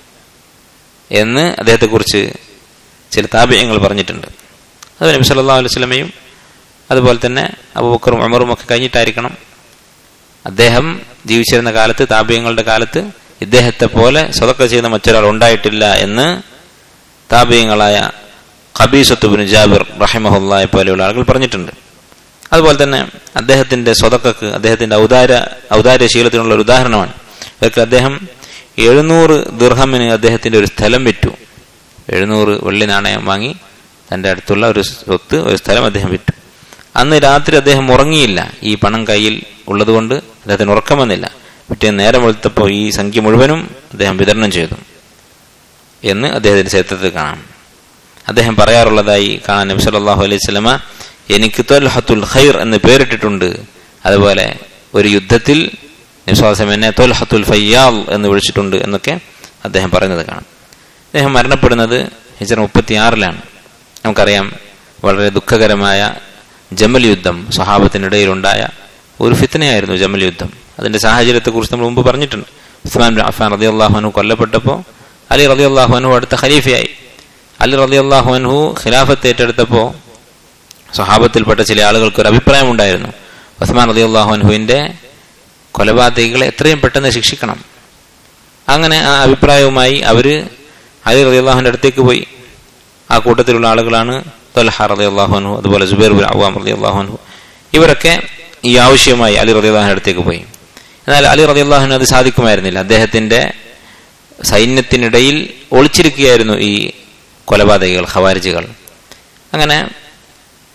എന്ന് അദ്ദേഹത്തെക്കുറിച്ച് ചില താപയങ്ങൾ പറഞ്ഞിട്ടുണ്ട് അത് നബി സല്ലല്ലാഹു അലൈഹി വസല്ലമയും അതുപോലെ തന്നെ അബൂബക്കറും ഉമറും ഒക്കെ കഴിഞ്ഞിട്ടായിരിക്കണം അദ്ദേഹം ജീവിച്ചിരുന്ന കാലത്ത് താപയങ്ങളുടെ കാലത്ത് ഇദ്ദേഹത്തെ പോലെ സ്വതക്ക ചെയ്യുന്ന മറ്റൊരാൾ ഉണ്ടായിട്ടില്ല എന്ന് താപയങ്ങളായ ഖബീസത്തുബിൻ ജാബിർ റഹിമഹുല്ലായെ പോലെയുള്ള ആളുകൾ പറഞ്ഞിട്ടുണ്ട് അതുപോലെ തന്നെ അദ്ദേഹത്തിന്റെ സ്വതക്കക്ക് അദ്ദേഹത്തിന്റെ ഔദാര ഔദാര്യശീലത്തിനുള്ള ഒരു ഉദാഹരണമാണ് ഇതൊക്കെ അദ്ദേഹം എഴുന്നൂറ് ദീർഹമിന് അദ്ദേഹത്തിന്റെ ഒരു സ്ഥലം വിറ്റു എഴുന്നൂറ് വെള്ളി നാണയം വാങ്ങി തന്റെ അടുത്തുള്ള ഒരു സ്വത്ത് ഒരു സ്ഥലം അദ്ദേഹം വിറ്റു അന്ന് രാത്രി അദ്ദേഹം ഉറങ്ങിയില്ല ഈ പണം കയ്യിൽ ഉള്ളതുകൊണ്ട് അദ്ദേഹത്തിന് ഉറക്കം വന്നില്ല പിറ്റേന്ന് നേരം വെളുത്തപ്പോൾ ഈ സംഖ്യ മുഴുവനും അദ്ദേഹം വിതരണം ചെയ്തു എന്ന് അദ്ദേഹത്തിന്റെ ചരിത്രത്തിൽ കാണാം അദ്ദേഹം പറയാറുള്ളതായി കാണാൻ നബി സല്ലല്ലാഹു അലൈഹി വസല്ലമ എനിക്ക് തൊൽഹത്തുൽ ഖൈർ എന്ന് പേരിട്ടിട്ടുണ്ട് അതുപോലെ ഒരു യുദ്ധത്തിൽ നിസ്വാസം എന്നെ തൊൽഹത്തുൽ ഫയ്യാൽ എന്ന് വിളിച്ചിട്ടുണ്ട് എന്നൊക്കെ അദ്ദേഹം പറയുന്നത് കാണാം അദ്ദേഹം മരണപ്പെടുന്നത് ഹിജറ മുപ്പത്തി ആറിലാണ് നമുക്കറിയാം വളരെ ദുഃഖകരമായ ജമൽ യുദ്ധം സ്വഹാബത്തിനിടയിലുണ്ടായ ഒരു ഫിത്തനയായിരുന്നു ജമൽ യുദ്ധം അതിന്റെ സാഹചര്യത്തെക്കുറിച്ച് നമ്മൾ മുമ്പ് പറഞ്ഞിട്ടുണ്ട് ഉസ്മാൻ ബിൻ അഫാൻ റതി അള്ളാഹുനു കൊല്ലപ്പെട്ടപ്പോൾ അലി റതി അള്ളാഹുനു അടുത്ത ഖലീഫയായി അലി റതി അള്ളാഹുനു ഖിലാഫത്ത് ഏറ്റെടുത്തപ്പോൾ സ്വഹാബത്തിൽപ്പെട്ട ചില ആളുകൾക്ക് ഒരു അഭിപ്രായം ഉണ്ടായിരുന്നു ഉസ്മാൻ റതി അള്ളാഹുനുവിന്റെ കൊലപാതകികളെ എത്രയും പെട്ടെന്ന് ശിക്ഷിക്കണം അങ്ങനെ ആ അഭിപ്രായവുമായി അവര് അലി റതി അള്ളാഹുവിന്റെ അടുത്തേക്ക് പോയി ആ കൂട്ടത്തിലുള്ള ആളുകളാണ് തൊലഹ റതി അള്ളാഹുനു അതുപോലെ ജുബൈർ ബിൻ അവാം റതി അള്ളാഹുനു ഇവരൊക്കെ ഈ ആവശ്യമായി അലി റതി അള്ളാഹുവിന്റെ അടുത്തേക്ക് പോയി എന്നാൽ അലി റതി അള്ളാഹുവിന് അത് സാധിക്കുമായിരുന്നില്ല അദ്ദേഹത്തിന്റെ സൈന്യത്തിനിടയിൽ ഒളിച്ചിരിക്കുകയായിരുന്നു ഈ കൊലപാതകികൾ ഖവാരിജികൾ അങ്ങനെ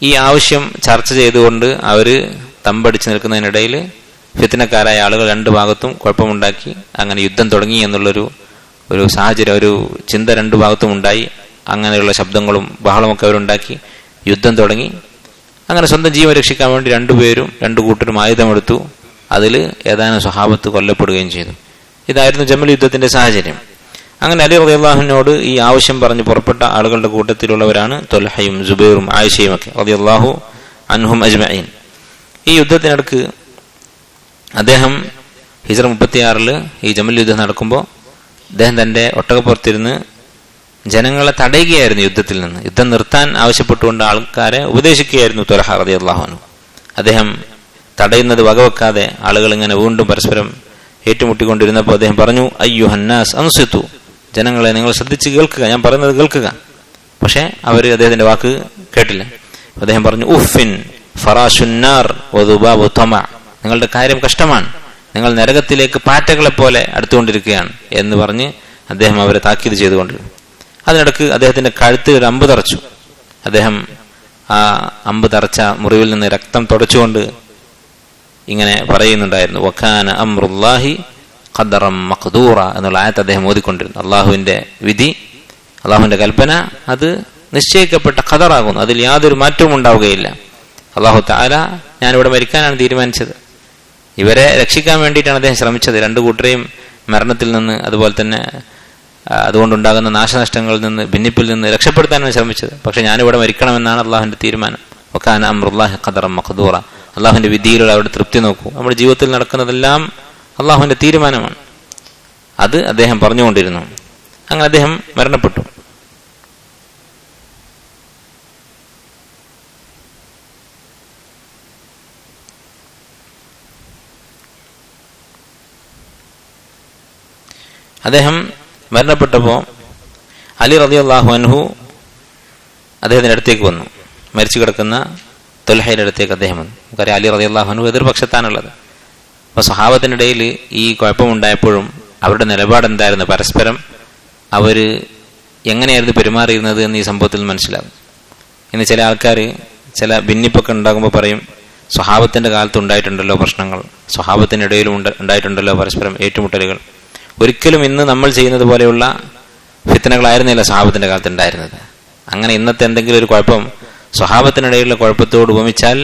ഈ ആവശ്യം ചർച്ച ചെയ്തുകൊണ്ട് അവര് തമ്പടിച്ച് നിൽക്കുന്നതിനിടയിൽ ഫിത്തിനക്കാരായ ആളുകൾ രണ്ട് ഭാഗത്തും കുഴപ്പമുണ്ടാക്കി അങ്ങനെ യുദ്ധം തുടങ്ങി എന്നുള്ളൊരു ഒരു സാഹചര്യം ഒരു ചിന്ത രണ്ട് ഭാഗത്തും ഉണ്ടായി അങ്ങനെയുള്ള ശബ്ദങ്ങളും ബഹളമൊക്കെ അവരുണ്ടാക്കി യുദ്ധം തുടങ്ങി അങ്ങനെ സ്വന്തം ജീവൻ രക്ഷിക്കാൻ വേണ്ടി രണ്ടുപേരും രണ്ടു കൂട്ടരും ആയുധമെടുത്തു അതിൽ ഏതാനും സ്വഹാബത്ത് കൊല്ലപ്പെടുകയും ചെയ്തു ഇതായിരുന്നു ജമൽ യുദ്ധത്തിന്റെ സാഹചര്യം അങ്ങനെ അലി റളിയല്ലാഹുവിനോട് ഈ ആവശ്യം പറഞ്ഞ് പുറപ്പെട്ട ആളുകളുടെ കൂട്ടത്തിലുള്ളവരാണ് തൊൽഹയും ജുബൈറും ആയിഷയും ഒക്കെ റളിയല്ലാഹു അൻഹും അജ്മഈൻ ഈ യുദ്ധത്തിനടുക്ക് അദ്ദേഹം ഹിജർ മുപ്പത്തിയാറില് ഈ ജമൽ യുദ്ധം നടക്കുമ്പോൾ അദ്ദേഹം തന്റെ ഒട്ടകപ്പുറത്തിരുന്ന് ജനങ്ങളെ തടയുകയായിരുന്നു യുദ്ധത്തിൽ നിന്ന് യുദ്ധം നിർത്താൻ ആവശ്യപ്പെട്ടുകൊണ്ട് ആൾക്കാരെ ഉപദേശിക്കുകയായിരുന്നു തൊലഹ റതി അള്ളാഹുനു അദ്ദേഹം തടയുന്നത് വകവെക്കാതെ ആളുകൾ ഇങ്ങനെ വീണ്ടും പരസ്പരം ഏറ്റുമുട്ടിക്കൊണ്ടിരുന്നപ്പോൾ അദ്ദേഹം പറഞ്ഞു അയ്യോ ഹന്നാസ് അൻസിത്തു ജനങ്ങളെ നിങ്ങൾ ശ്രദ്ധിച്ച് കേൾക്കുക ഞാൻ പറയുന്നത് കേൾക്കുക പക്ഷേ അവർ അദ്ദേഹത്തിന്റെ വാക്ക് കേട്ടില്ല അദ്ദേഹം പറഞ്ഞു ഉഫിൻ ഫറാഷുന്നാർ നിങ്ങളുടെ കാര്യം കഷ്ടമാണ് നിങ്ങൾ നരകത്തിലേക്ക് പാറ്റകളെ പോലെ അടുത്തുകൊണ്ടിരിക്കുകയാണ് എന്ന് പറഞ്ഞ് അദ്ദേഹം അവരെ താക്കീത് ചെയ്തുകൊണ്ടിരുന്നു അതിനിടക്ക് അദ്ദേഹത്തിന്റെ കഴുത്തിൽ ഒരു അമ്പ് തറച്ചു അദ്ദേഹം ആ അമ്പ് തറച്ച മുറിവിൽ നിന്ന് രക്തം തുടച്ചുകൊണ്ട് ഇങ്ങനെ പറയുന്നുണ്ടായിരുന്നു വഖാന അമ്രുല്ലാഹി ഖദറം മഖ്ദൂറ എന്നുള്ള ആയത്ത് അദ്ദേഹം ഓതിക്കൊണ്ടിരുന്നു അള്ളാഹുവിന്റെ വിധി അള്ളാഹുവിന്റെ കൽപ്പന അത് നിശ്ചയിക്കപ്പെട്ട ഖദറാകുന്നു അതിൽ യാതൊരു മാറ്റവും ഉണ്ടാവുകയില്ല അള്ളാഹു താല ഞാനിവിടെ മരിക്കാനാണ് തീരുമാനിച്ചത് ഇവരെ രക്ഷിക്കാൻ വേണ്ടിയിട്ടാണ് അദ്ദേഹം ശ്രമിച്ചത് രണ്ടു കൂട്ടരെയും മരണത്തിൽ നിന്ന് അതുപോലെ തന്നെ അതുകൊണ്ടുണ്ടാകുന്ന നാശനഷ്ടങ്ങളിൽ നിന്ന് ഭിന്നിപ്പിൽ നിന്ന് രക്ഷപ്പെടുത്താനാണ് ശ്രമിച്ചത് പക്ഷെ ഞാനിവിടെ മരിക്കണമെന്നാണ് അള്ളാഹുവിന്റെ തീരുമാനം ഒക്കാന അമ്രുല്ലാഹി ഖദറം മഖദൂറ അള്ളാഹുവിന്റെ വിധിയിലുള്ള അവരുടെ തൃപ്തി നോക്കൂ നമ്മുടെ ജീവിതത്തിൽ നടക്കുന്നതെല്ലാം അള്ളാഹുവിന്റെ തീരുമാനമാണ് അത് അദ്ദേഹം പറഞ്ഞുകൊണ്ടിരുന്നു അങ്ങനെ അദ്ദേഹം മരണപ്പെട്ടു അദ്ദേഹം മരണപ്പെട്ടപ്പോൾ അലി റതി അള്ളാഹു അൻഹു അദ്ദേഹത്തിന്റെ അടുത്തേക്ക് വന്നു മരിച്ചു കിടക്കുന്ന തൊൽഹയുടെ അടുത്തേക്ക് അദ്ദേഹം വന്നു നമുക്കറിയാം അലി റതി അള്ളാഹു അൻഹു എതിർപക്ഷത്താണുള്ളത് അപ്പോൾ സഹാബത്തിനിടയിൽ ഈ കുഴപ്പമുണ്ടായപ്പോഴും അവരുടെ നിലപാട് എന്തായിരുന്നു പരസ്പരം അവർ എങ്ങനെയായിരുന്നു പെരുമാറിയിരുന്നത് എന്ന് ഈ സംഭവത്തിൽ മനസ്സിലാകും ഇന്ന് ചില ആൾക്കാർ ചില ഭിന്നിപ്പൊക്കെ ഉണ്ടാകുമ്പോൾ പറയും സ്വഭാവത്തിന്റെ കാലത്ത് ഉണ്ടായിട്ടുണ്ടല്ലോ പ്രശ്നങ്ങൾ സ്വഭാവത്തിനിടയിലും ഉണ്ടായിട്ടുണ്ടല്ലോ പരസ്പരം ഏറ്റുമുട്ടലുകൾ ഒരിക്കലും ഇന്ന് നമ്മൾ ചെയ്യുന്നത് പോലെയുള്ള ഫിത്തനകളായിരുന്നില്ല സ്വഭാവത്തിന്റെ കാലത്ത് ഉണ്ടായിരുന്നത് അങ്ങനെ ഇന്നത്തെ എന്തെങ്കിലും ഒരു കുഴപ്പം സ്വഭാവത്തിനിടയിലുള്ള കുഴപ്പത്തോട് ഉപമിച്ചാൽ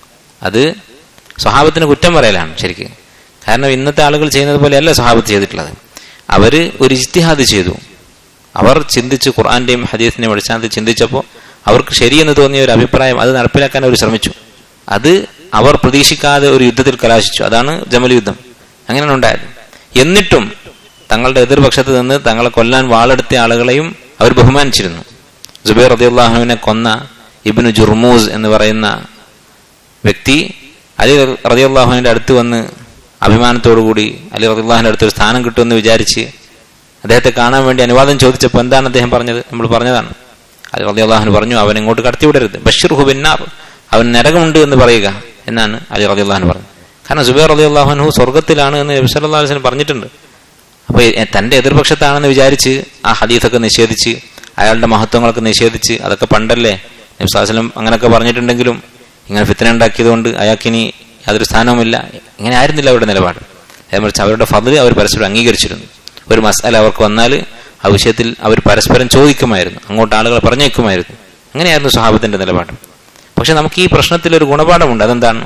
അത് സ്വഭാവത്തിന് കുറ്റം പറയലാണ് ശരിക്കും കാരണം ഇന്നത്തെ ആളുകൾ ചെയ്യുന്നത് പോലെയല്ല സ്വഭാവത്ത് ചെയ്തിട്ടുള്ളത് അവര് ഒരു ഇജ്തിഹാദ് ചെയ്തു അവർ ചിന്തിച്ച് ഖുർആന്റെയും ഹദീസിന്റെയും അടിസ്ഥാനത്തിൽ ചിന്തിച്ചപ്പോൾ അവർക്ക് ശരിയെന്ന് തോന്നിയ ഒരു അഭിപ്രായം അത് നടപ്പിലാക്കാൻ അവർ ശ്രമിച്ചു അത് അവർ പ്രതീക്ഷിക്കാതെ ഒരു യുദ്ധത്തിൽ കലാശിച്ചു അതാണ് ജമൽ യുദ്ധം അങ്ങനെയാണ് ഉണ്ടായത് എന്നിട്ടും തങ്ങളുടെ എതിർപക്ഷത്ത് നിന്ന് തങ്ങളെ കൊല്ലാൻ വാളെടുത്ത ആളുകളെയും അവർ ബഹുമാനിച്ചിരുന്നു ജുബൈർ റദിയുള്ളാഹുവിനെ കൊന്ന ഇബിനു ജുർമൂസ് എന്ന് പറയുന്ന വ്യക്തി അലി റദിയുള്ളാഹുവിന്റെ അടുത്ത് വന്ന് അഭിമാനത്തോടുകൂടി അലി റദിയുള്ളാഹിന്റെ അടുത്ത് ഒരു സ്ഥാനം കിട്ടുമെന്ന് വിചാരിച്ച് അദ്ദേഹത്തെ കാണാൻ വേണ്ടി അനുവാദം ചോദിച്ചപ്പോൾ എന്താണ് അദ്ദേഹം പറഞ്ഞത് നമ്മൾ പറഞ്ഞതാണ് അലി റദിയുള്ളാഹുന് പറഞ്ഞു അവൻ ഇങ്ങോട്ട് കടത്തിവിടരുത് ബഷീർ ഹുബിന്നാർ അവൻ നരകമുണ്ട് എന്ന് പറയുക എന്നാണ് അലി റദിയുള്ളാഹുൻ പറഞ്ഞത് കാരണം സുബൈർ റദിയുള്ളാഹുനു സ്വർഗത്തിലാണ് എന്ന് നബി സല്ലല്ലാഹു അലൈഹി വസല്ലം പറഞ്ഞിട്ടുണ്ട് അപ്പൊ തന്റെ എതിർപക്ഷത്താണെന്ന് വിചാരിച്ച് ആ ഹദീസൊക്കെ നിഷേധിച്ച് അയാളുടെ മഹത്വങ്ങളൊക്കെ നിഷേധിച്ച് അതൊക്കെ പണ്ടല്ലേ നബ്സാസ്ലം അങ്ങനെയൊക്കെ പറഞ്ഞിട്ടുണ്ടെങ്കിലും ഇങ്ങനെ ഫിത്തന ഉണ്ടാക്കിയതുകൊണ്ട് അയാൾക്കിനി യാതൊരു സ്ഥാനവുമില്ല ഇങ്ങനെ ആയിരുന്നില്ല അവരുടെ നിലപാട് മറിച്ച് അവരുടെ ഫതിൽ അവർ പരസ്പരം അംഗീകരിച്ചിരുന്നു ഒരു മസാല അവർക്ക് വന്നാൽ ആ വിഷയത്തിൽ അവർ പരസ്പരം ചോദിക്കുമായിരുന്നു അങ്ങോട്ട് ആളുകളെ പറഞ്ഞേക്കുമായിരുന്നു അങ്ങനെയായിരുന്നു സ്വഭാവത്തിന്റെ നിലപാട് പക്ഷെ നമുക്ക് ഈ പ്രശ്നത്തിൽ ഒരു ഗുണപാഠമുണ്ട് അതെന്താണ്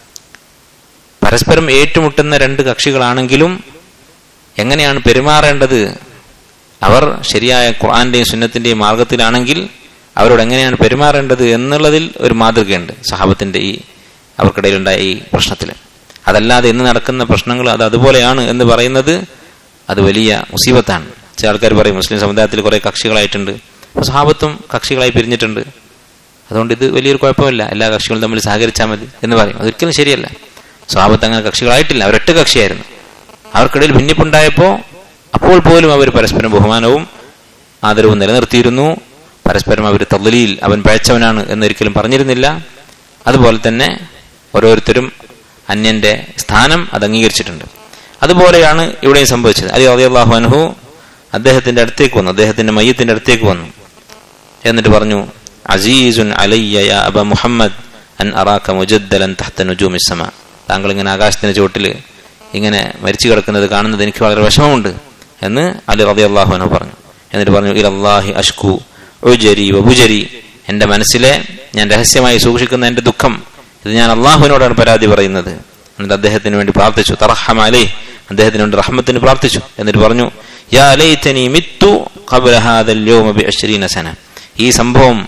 പരസ്പരം ഏറ്റുമുട്ടുന്ന രണ്ട് കക്ഷികളാണെങ്കിലും എങ്ങനെയാണ് പെരുമാറേണ്ടത് അവർ ശരിയായ ഖുർആന്റെയും സുന്നത്തിന്റെയും മാർഗത്തിലാണെങ്കിൽ അവരോട് എങ്ങനെയാണ് പെരുമാറേണ്ടത് എന്നുള്ളതിൽ ഒരു മാതൃകയുണ്ട് സഹാബത്തിന്റെ ഈ അവർക്കിടയിലുണ്ടായ ഈ പ്രശ്നത്തിൽ അതല്ലാതെ ഇന്ന് നടക്കുന്ന പ്രശ്നങ്ങൾ അത് അതുപോലെയാണ് എന്ന് പറയുന്നത് അത് വലിയ മുസീബത്താണ് ചില ആൾക്കാർ പറയും മുസ്ലിം സമുദായത്തിൽ കുറെ കക്ഷികളായിട്ടുണ്ട് അപ്പോൾ സഹാബത്തും കക്ഷികളായി പിരിഞ്ഞിട്ടുണ്ട് അതുകൊണ്ട് ഇത് വലിയൊരു കുഴപ്പമില്ല എല്ലാ കക്ഷികളും തമ്മിൽ സഹകരിച്ചാൽ മതി എന്ന് പറയും അതൊരിക്കലും ശരിയല്ല സഹാബത്ത് അങ്ങനെ കക്ഷികളായിട്ടില്ല അവരൊറ്റ കക്ഷിയായിരുന്നു അവർക്കിടയിൽ ഭിന്നിപ്പുണ്ടായപ്പോൾ അപ്പോൾ പോലും അവർ പരസ്പരം ബഹുമാനവും ആദരവും നിലനിർത്തിയിരുന്നു പരസ്പരം അവർ തള്ളിയിൽ അവൻ പഴച്ചവനാണ് എന്നൊരിക്കലും പറഞ്ഞിരുന്നില്ല അതുപോലെ തന്നെ ഓരോരുത്തരും അന്യന്റെ സ്ഥാനം അത് അംഗീകരിച്ചിട്ടുണ്ട് അതുപോലെയാണ് ഇവിടെയും സംഭവിച്ചത് അലി അള്ളാഹു അൻഹു അദ്ദേഹത്തിന്റെ അടുത്തേക്ക് വന്നു അദ്ദേഹത്തിന്റെ മയ്യത്തിന്റെ അടുത്തേക്ക് വന്നു എന്നിട്ട് പറഞ്ഞു അസീസുൻ അലയ്യ യാ അബ മുഹമ്മദ് അൻ അറാക്ക മുജദ്ദലൻ തഹ്ത നുജൂമിസ്സമ താങ്കൾ ഇങ്ങനെ ആകാശത്തിന്റെ ചുവട്ടിൽ ഇങ്ങനെ മരിച്ചു കിടക്കുന്നത് കാണുന്നത് എനിക്ക് വളരെ വിഷമമുണ്ട് എന്ന് അലി റബി അള്ളാഹുനു പറഞ്ഞു എന്നിട്ട് പറഞ്ഞു ഇലല്ലാഹി അഷ്കു ഉജരി വബുജരി എൻ്റെ മനസ്സിലെ ഞാൻ രഹസ്യമായി സൂക്ഷിക്കുന്ന എൻ്റെ ദുഃഖം ഇത് ഞാൻ അള്ളാഹുവിനോടാണ് പരാതി പറയുന്നത് എന്നിട്ട് അദ്ദേഹത്തിന് വേണ്ടി പ്രാർത്ഥിച്ചു തറഹം അലേ അദ്ദേഹത്തിന് വേണ്ടി റഹ്മത്തിന് പ്രാർത്ഥിച്ചു എന്നിട്ട് പറഞ്ഞു യാ ലൈതനി മിത്തു ഖബ്ല ഹാദൽ യൗമ ബി അശ്രീന സന ഈ സംഭവം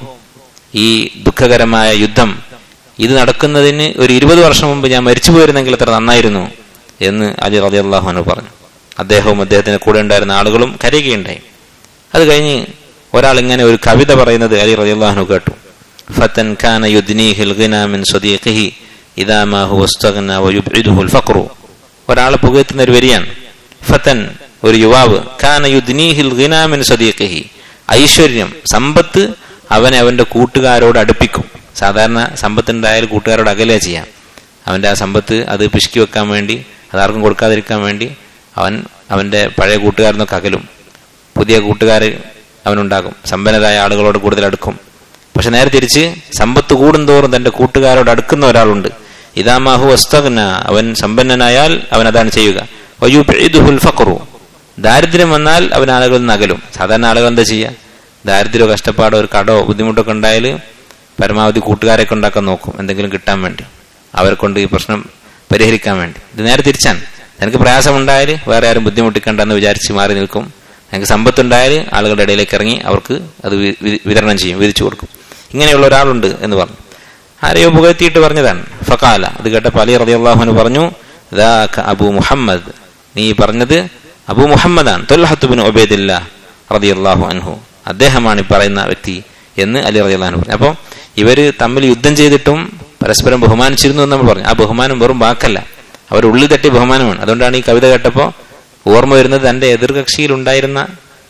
ഈ ദുഃഖകരമായ യുദ്ധം ഇത് നടക്കുന്നതിന് ഒരു ഇരുപത് വർഷം മുമ്പ് ഞാൻ മരിച്ചു പോയിരുന്നെങ്കിൽ എത്ര നന്നായിരുന്നു എന്ന് അലി റതി അള്ളാഹുനു പറഞ്ഞു അദ്ദേഹവും അദ്ദേഹത്തിന് കൂടെ ഉണ്ടായിരുന്ന ആളുകളും കരയുകയുണ്ടായി അത് കഴിഞ്ഞ് ഒരാൾ ഇങ്ങനെ ഒരു കവിത പറയുന്നത് അലി റതി അള്ളാഹുനു കേട്ടു ഫത്തൻ ഖാന യുദ്നീഹിൽ ഗിനാമിൻ സ്വദീഖിഹി ഇദാ മാ ഹുവ ഇസ്തഗ്ന വയുബ്ഇദുഹുൽ ഫഖ്റു ഒരാളെ പുകഴ്ത്തുന്ന ഒരു വരിയാണ് ഫത്തൻ ഒരു യുവാവ് ഖാന യുദ്നീഹിൽ ഗിനാമിൻ സ്വദീഖിഹി ഐശ്വര്യം സമ്പത്ത് അവനെ അവന്റെ കൂട്ടുകാരോട് അടുപ്പിക്കും സാധാരണ സമ്പത്തുണ്ടായാൽ കൂട്ടുകാരോട് അകലെ ചെയ്യാം അവന്റെ ആ സമ്പത്ത് അത് പിശുക്കി വെക്കാൻ വേണ്ടി അതാർക്കും കൊടുക്കാതിരിക്കാൻ വേണ്ടി അവൻ അവന്റെ പഴയ കൂട്ടുകാരനൊക്കെ അകലും പുതിയ കൂട്ടുകാർ അവനുണ്ടാകും സമ്പന്നരായ ആളുകളോട് കൂടുതൽ അടുക്കും പക്ഷെ നേരെ തിരിച്ച് സമ്പത്ത് കൂടുന്തോറും തന്റെ കൂട്ടുകാരോട് അടുക്കുന്ന ഒരാളുണ്ട് ഇതാമാഹു അസ്തഗ്ന അവൻ സമ്പന്നനായാൽ അവൻ അതാണ് ചെയ്യുക വയുബ്ഇദുഹുൽ ഫഖ്റു ദാരിദ്ര്യം വന്നാൽ അവൻ ആളുകളിൽ നിന്ന് അകലും സാധാരണ ആളുകൾ എന്താ ചെയ്യുക ദാരിദ്ര്യമോ കഷ്ടപ്പാടോ ഒരു കടോ ബുദ്ധിമുട്ടൊക്കെ ഉണ്ടായാൽ പരമാവധി കൂട്ടുകാരെയൊക്കെ ഉണ്ടാക്കാൻ നോക്കും എന്തെങ്കിലും കിട്ടാൻ വേണ്ടി അവരെ കൊണ്ട് ഈ പ്രശ്നം പരിഹരിക്കാൻ വേണ്ടി ഇത് നേരെ തിരിച്ചാണ് എനിക്ക് പ്രയാസമുണ്ടായാൽ വേറെ ആരും ബുദ്ധിമുട്ടിക്കണ്ടെന്ന് വിചാരിച്ച് മാറി നിൽക്കും എനിക്ക് സമ്പത്തുണ്ടായാൽ ആളുകളുടെ ഇടയിലേക്ക് ഇറങ്ങി അവർക്ക് അത് വി- വി- വിതരണം ചെയ്യും വിധിച്ചു കൊടുക്കും ഇങ്ങനെയുള്ള ഒരാളുണ്ട് എന്ന് പറഞ്ഞു ആരെയോ പുകഴ്ത്തിയിട്ട് പറഞ്ഞതാണ് ഫക്കാല അത് കേട്ടപ്പോൾ അലി റതി അള്ളാഹുന് പറഞ്ഞു "ദാക അബു മുഹമ്മദ് നീ പറഞ്ഞത് അബു മുഹമ്മദാണ് തൊല്ലഹത്തുബിൻ ഒബേദില്ല റതി അള്ളാഹു അൻഹു അദ്ദേഹമാണ് ഈ പറയുന്ന വ്യക്തി എന്ന് അലി റതി അള്ളാഹു പറഞ്ഞു അപ്പോൾ ഇവര് തമ്മിൽ യുദ്ധം ചെയ്തിട്ടും പരസ്പരം ബഹുമാനിച്ചിരുന്നു എന്ന് നമ്മൾ പറഞ്ഞു ആ ബഹുമാനം വെറും വാക്കല്ല അവർ ഉള്ളിൽ തട്ടി ബഹുമാനമാണ് അതുകൊണ്ടാണ് ഈ കവിത കേട്ടപ്പോൾ ഓർമ്മ വരുന്നത് തന്റെ എതിർകക്ഷിയിൽ ഉണ്ടായിരുന്ന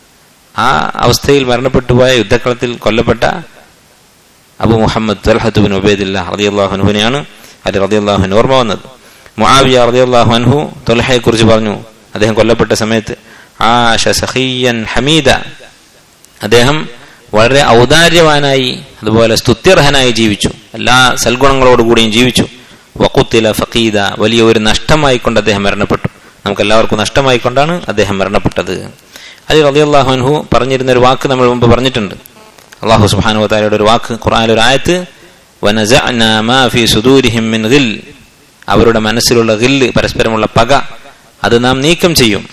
ആ അവസ്ഥയിൽ മരണപ്പെട്ടു പോയ യുദ്ധക്കളത്തിൽ കൊല്ലപ്പെട്ട അബു മുഹമ്മദ് തൽഹത്തുബിൻ ഉബൈദില്ല റതിയല്ലാഹുനുവിനെയാണ് അത് റതിയല്ലാഹുവിന് ഓർമ്മ വന്നത് മുആവിയ റതിയല്ലാഹു അൻഹു തൊൽഹയെ കുറിച്ച് പറഞ്ഞു അദ്ദേഹം കൊല്ലപ്പെട്ട സമയത്ത് ആശ സഖിയൻ ഹമീദ അദ്ദേഹം വളരെ ഔദാര്യവാനായി അതുപോലെ സ്തുത്യർഹനായി ജീവിച്ചു എല്ലാ സൽഗുണങ്ങളോടുകൂടിയും ജീവിച്ചു വക്കുത്തില ഫക്കീദ വലിയ ഒരു നഷ്ടമായിക്കൊണ്ട് അദ്ദേഹം മരണപ്പെട്ടു നമുക്ക് എല്ലാവർക്കും നഷ്ടമായിക്കൊണ്ടാണ് അദ്ദേഹം മരണപ്പെട്ടത് അത് റളിയല്ലാഹു അൻഹു പറഞ്ഞിരുന്ന ഒരു വാക്ക് നമ്മൾ മുമ്പ് പറഞ്ഞിട്ടുണ്ട് അള്ളാഹു സുബ്ഹാനഹു വതആലയുടെ ഒരു വാക്ക് ഖുർആനിൽ ഒരു ആയത്ത് വനസഅനാ മാ ഫീ സുദൂരിഹിം മിൻ ഗിൽ അവരുടെ മനസ്സിലുള്ള ഗില്ല് പരസ്പരമുള്ള പക അത് നാം നീക്കം ചെയ്യും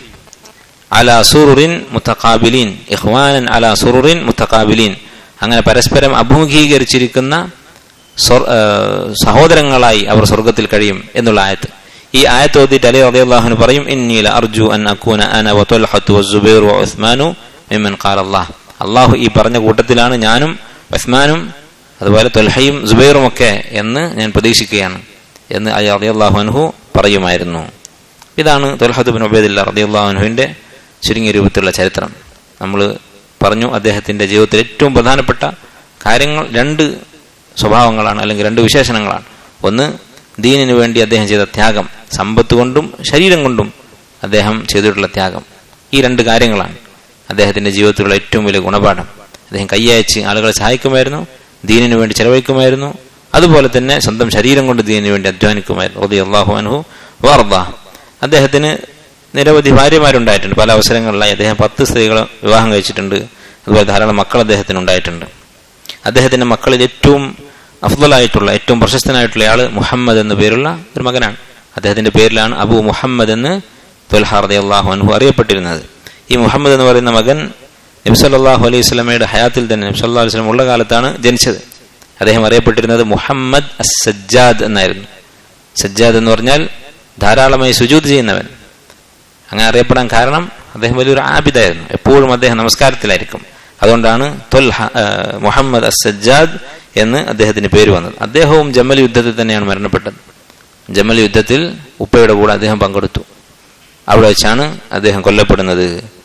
അല സുറുറിൻ മുത്തഖാബിലീൻ ഇഖ്വാനൻ അല സുറുറിൻ മുത്തഖാബിലീൻ അങ്ങനെ പരസ്പരം അഭിമുഖീകരിച്ചിരിക്കുന്ന സ്വർ- ആ, സഹോദരങ്ങളായി അവർ സ്വർഗത്തിൽ കഴിയും എന്നുള്ള ആയത്ത് ഈ ആയത്ത് ഓതിയിട്ട് അലി റളിയല്ലാഹുവിന് പറയും ഇന്നീല അർജു അൻ അക്കൂന അന വതുൽഹത്തു വസുബൈർ വഉസ്മാനു മിമ്മൻ ഖാല അല്ലാഹ് അള്ളാഹു ഈ പറഞ്ഞ കൂട്ടത്തിലാണ് ഞാനും ഉസ്മാനും അതുപോലെ തൊൽഹയും സുബൈറും ഒക്കെ എന്ന് ഞാൻ പ്രതീക്ഷിക്കുകയാണ് എന്ന് അലി റളിയല്ലാഹു അൻഹു പറയുമായിരുന്നു ഇതാണ് തൊൽഹത്ത് ബിൻ ഉബൈദില്ല റളിയല്ലാഹു അൻഹുവിന്റെ ചുരുങ്ങിയ രൂപത്തിലുള്ള ചരിത്രം നമ്മൾ പറഞ്ഞു അദ്ദേഹത്തിന്റെ ജീവിതത്തിൽ ഏറ്റവും പ്രധാനപ്പെട്ട കാര്യങ്ങൾ രണ്ട് സ്വഭാവങ്ങളാണ് അല്ലെങ്കിൽ രണ്ട് വിശേഷണങ്ങളാണ് ഒന്ന് ദീനിനു വേണ്ടി അദ്ദേഹം ചെയ്ത ത്യാഗം സമ്പത്ത് കൊണ്ടും ശരീരം കൊണ്ടും അദ്ദേഹം ചെയ്തിട്ടുള്ള ത്യാഗം ഈ രണ്ട് കാര്യങ്ങളാണ് അദ്ദേഹത്തിന്റെ ജീവിതത്തിലുള്ള ഏറ്റവും വലിയ ഗുണപാഠം അദ്ദേഹം കൈയയച്ച് ആളുകളെ സഹായിക്കുമായിരുന്നു ദീനിനു വേണ്ടി ചെലവഴിക്കുമായിരുന്നു അതുപോലെ തന്നെ സ്വന്തം ശരീരം കൊണ്ട് ദീനിനു വേണ്ടി അധ്വാനിക്കുമായിരുന്നു റതി അള്ളാഹു അൻഹു വാർദ അദ്ദേഹത്തിന് നിരവധി ഭാര്യമാരുണ്ടായിട്ടുണ്ട് പല അവസരങ്ങളിലായി അദ്ദേഹം പത്ത് സ്ത്രീകളെ വിവാഹം കഴിച്ചിട്ടുണ്ട് അതുപോലെ ധാരാളം മക്കൾ അദ്ദേഹത്തിന് ഉണ്ടായിട്ടുണ്ട് അദ്ദേഹത്തിന്റെ മക്കളിൽ ഏറ്റവും അഫ്ദലായിട്ടുള്ള ഏറ്റവും പ്രശസ്തനായിട്ടുള്ള ആള് മുഹമ്മദ് എന്ന പേരുള്ള ഒരു മകനാണ് അദ്ദേഹത്തിന്റെ പേരിലാണ് അബു മുഹമ്മദ് എന്ന് തൊൽഹാർദി അള്ളാഹു അൻഹു അറിയപ്പെട്ടിരുന്നത് ഈ മുഹമ്മദ് എന്ന് പറയുന്ന മകൻ നബ്സല്ലാഹു അലൈഹി സ്വലമയുടെ ഹയാത്തിൽ തന്നെ നബ്സല്ലാ അലൈഹി സ്വലം ഉള്ള കാലത്താണ് ജനിച്ചത് അദ്ദേഹം അറിയപ്പെട്ടിരുന്നത് മുഹമ്മദ് അസ് സജ്ജാദ് എന്നായിരുന്നു സജ്ജാദ് എന്ന് പറഞ്ഞാൽ ധാരാളമായി സുജൂത് ചെയ്യുന്നവൻ അങ്ങനെ അറിയപ്പെടാൻ കാരണം അദ്ദേഹം വലിയൊരു ആബിദായിരുന്നു എപ്പോഴും അദ്ദേഹം നമസ്കാരത്തിലായിരിക്കും അതുകൊണ്ടാണ് തൊൽ ഹ- ആ, മുഹമ്മദ് അസ് സജ്ജാദ് എന്ന് അദ്ദേഹത്തിന് പേര് വന്നത് അദ്ദേഹവും ജമൽ യുദ്ധത്തിൽ തന്നെയാണ് മരണപ്പെട്ടത് ജമൽ യുദ്ധത്തിൽ ഉപ്പയുടെ കൂടെ അദ്ദേഹം പങ്കെടുത്തു അവിടെ വെച്ചാണ് അദ്ദേഹം കൊല്ലപ്പെടുന്നത്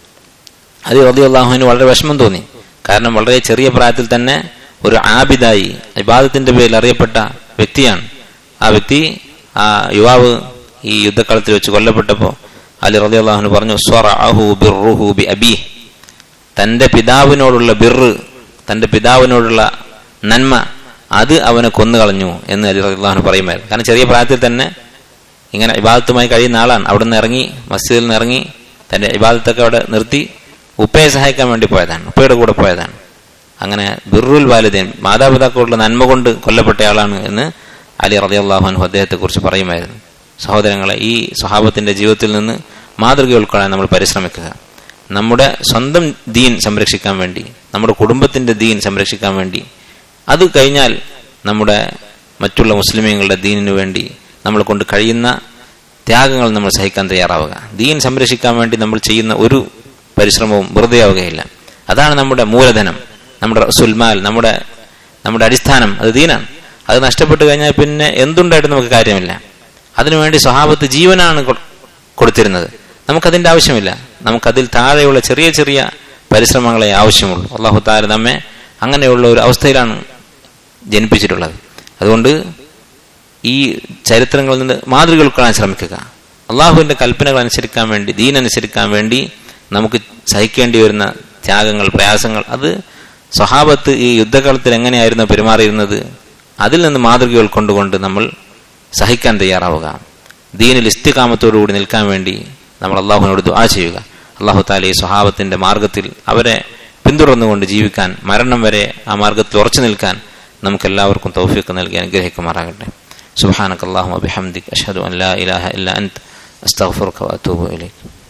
അത് റളിയല്ലാഹുവിന് വളരെ വിഷമം തോന്നി കാരണം വളരെ ചെറിയ പ്രായത്തിൽ തന്നെ ഒരു ആബിദായി ഇബാദത്തിന്റെ പേരിൽ അറിയപ്പെട്ട വ്യക്തിയാണ് ആ വ്യക്തി ആ യുവാവ് ഈ യുദ്ധക്കളത്തിൽ വെച്ച് കൊല്ലപ്പെട്ടപ്പോൾ അലി റളിയല്ലാഹുവിന് പറഞ്ഞു സ്വറഅഹു ബിർറുഹു ബി അബീഹ് തന്റെ പിതാവിനോടുള്ള ബിർറ് തന്റെ പിതാവിനോടുള്ള നന്മ അത് അവനെ കൊന്നുകളഞ്ഞു എന്ന് അലി റഹ്ലാഹു പറയുമായിരുന്നു കാരണം ചെറിയ പ്രായത്തിൽ തന്നെ ഇങ്ങനെ ഇബാദത്തുമായി കഴിയുന്ന ആളാണ് അവിടെ നിന്ന് ഇറങ്ങി മസ്ജിദിൽ നിന്ന് ഇറങ്ങി തന്റെ ഇബാദത്തൊക്കെ അവിടെ നിർത്തി ഉപ്പയെ സഹായിക്കാൻ വേണ്ടി പോയതാണ് ഉപ്പയുടെ കൂടെ പോയതാണ് അങ്ങനെ ബിറുൽ വാലിദേൻ മാതാപിതാക്കളുടെ നന്മ കൊണ്ട് കൊല്ലപ്പെട്ടയാളാണ് എന്ന് അലി റളിയല്ലാഹു അൻഹു അദ്ദേഹത്തെ കുറിച്ച് പറയുമായിരുന്നു സഹോദരങ്ങളെ ഈ സ്വഹാബത്തിന്റെ ജീവിതത്തിൽ നിന്ന് മാതൃക ഉൾക്കൊള്ളാൻ നമ്മൾ പരിശ്രമിക്കുക നമ്മുടെ സ്വന്തം ദീൻ സംരക്ഷിക്കാൻ വേണ്ടി നമ്മുടെ കുടുംബത്തിന്റെ ദീൻ സംരക്ഷിക്കാൻ വേണ്ടി അത് കഴിഞ്ഞാൽ നമ്മുടെ മറ്റുള്ള മുസ്ലിമീങ്ങളുടെ ദീനിനു വേണ്ടി നമ്മൾ കൊണ്ട് കഴിയുന്ന ത്യാഗങ്ങൾ നമ്മൾ സഹിക്കാൻ തയ്യാറാവുക ദീൻ സംരക്ഷിക്കാൻ വേണ്ടി നമ്മൾ ചെയ്യുന്ന ഒരു പരിശ്രമവും വെറുതെ ആവുകയില്ല അതാണ് നമ്മുടെ മൂലധനം നമ്മുടെ സുൽമാൽ നമ്മുടെ നമ്മുടെ അടിസ്ഥാനം അത് ദീനാണ് അത് നഷ്ടപ്പെട്ടു കഴിഞ്ഞാൽ പിന്നെ എന്തുണ്ടായിട്ട് നമുക്ക് കാര്യമില്ല അതിനുവേണ്ടി സ്വഭാവത്ത് ജീവനാണ് കൊ- കൊടുത്തിരുന്നത് നമുക്കതിന്റെ ആവശ്യമില്ല നമുക്കതിൽ താഴെയുള്ള ചെറിയ ചെറിയ പരിശ്രമങ്ങളെ ആവശ്യമുള്ളൂ അള്ളാഹു താല നമ്മെ അങ്ങനെയുള്ള ഒരു അവസ്ഥയിലാണ് ജനിപ്പിച്ചിട്ടുള്ളത് അതുകൊണ്ട് ഈ ചരിത്രങ്ങളിൽ നിന്ന് മാതൃക ഉൾക്കൊള്ളാൻ ശ്രമിക്കുക അള്ളാഹുവിന്റെ കൽപ്പനകൾ അനുസരിക്കാൻ വേണ്ടി ദീൻ അനുസരിക്കാൻ വേണ്ടി നമുക്ക് സഹിക്കേണ്ടി വരുന്ന ത്യാഗങ്ങൾ പ്രയാസങ്ങൾ അത് സ്വഹാബത്ത് ഈ യുദ്ധകാലത്തിൽ എങ്ങനെയായിരുന്നു പെരുമാറിയിരുന്നത് അതിൽ നിന്ന് മാതൃക ഉൾക്കൊണ്ടുകൊണ്ട് നമ്മൾ സഹിക്കാൻ തയ്യാറാവുക ദീനിൽ ഇസ്തികാമത്തോടുകൂടി നിൽക്കാൻ വേണ്ടി നമ്മൾ അള്ളാഹുവിനോട് ദുആ ചെയ്യുക അള്ളാഹു താല ഈ സ്വഹാബത്തിന്റെ മാർഗത്തിൽ അവരെ പിന്തുടർന്നുകൊണ്ട് ജീവിക്കാൻ മരണം വരെ ആ മാർഗത്തിൽ ഉറച്ചു നിൽക്കാൻ നമുക്ക് എല്ലാവർക്കും തൗഫീഖ് നൽകി അനുഗ്രഹിക്കുമാറാകട്ടെ സുബ്ഹാനക അല്ലാഹുമ്മ ബിഹംദിക അഷ്ഹദു അൻ ലാ ഇലാഹ ഇല്ല അൻത അസ്തഗ്ഫിറുക വഅതൂബു ഇലൈക്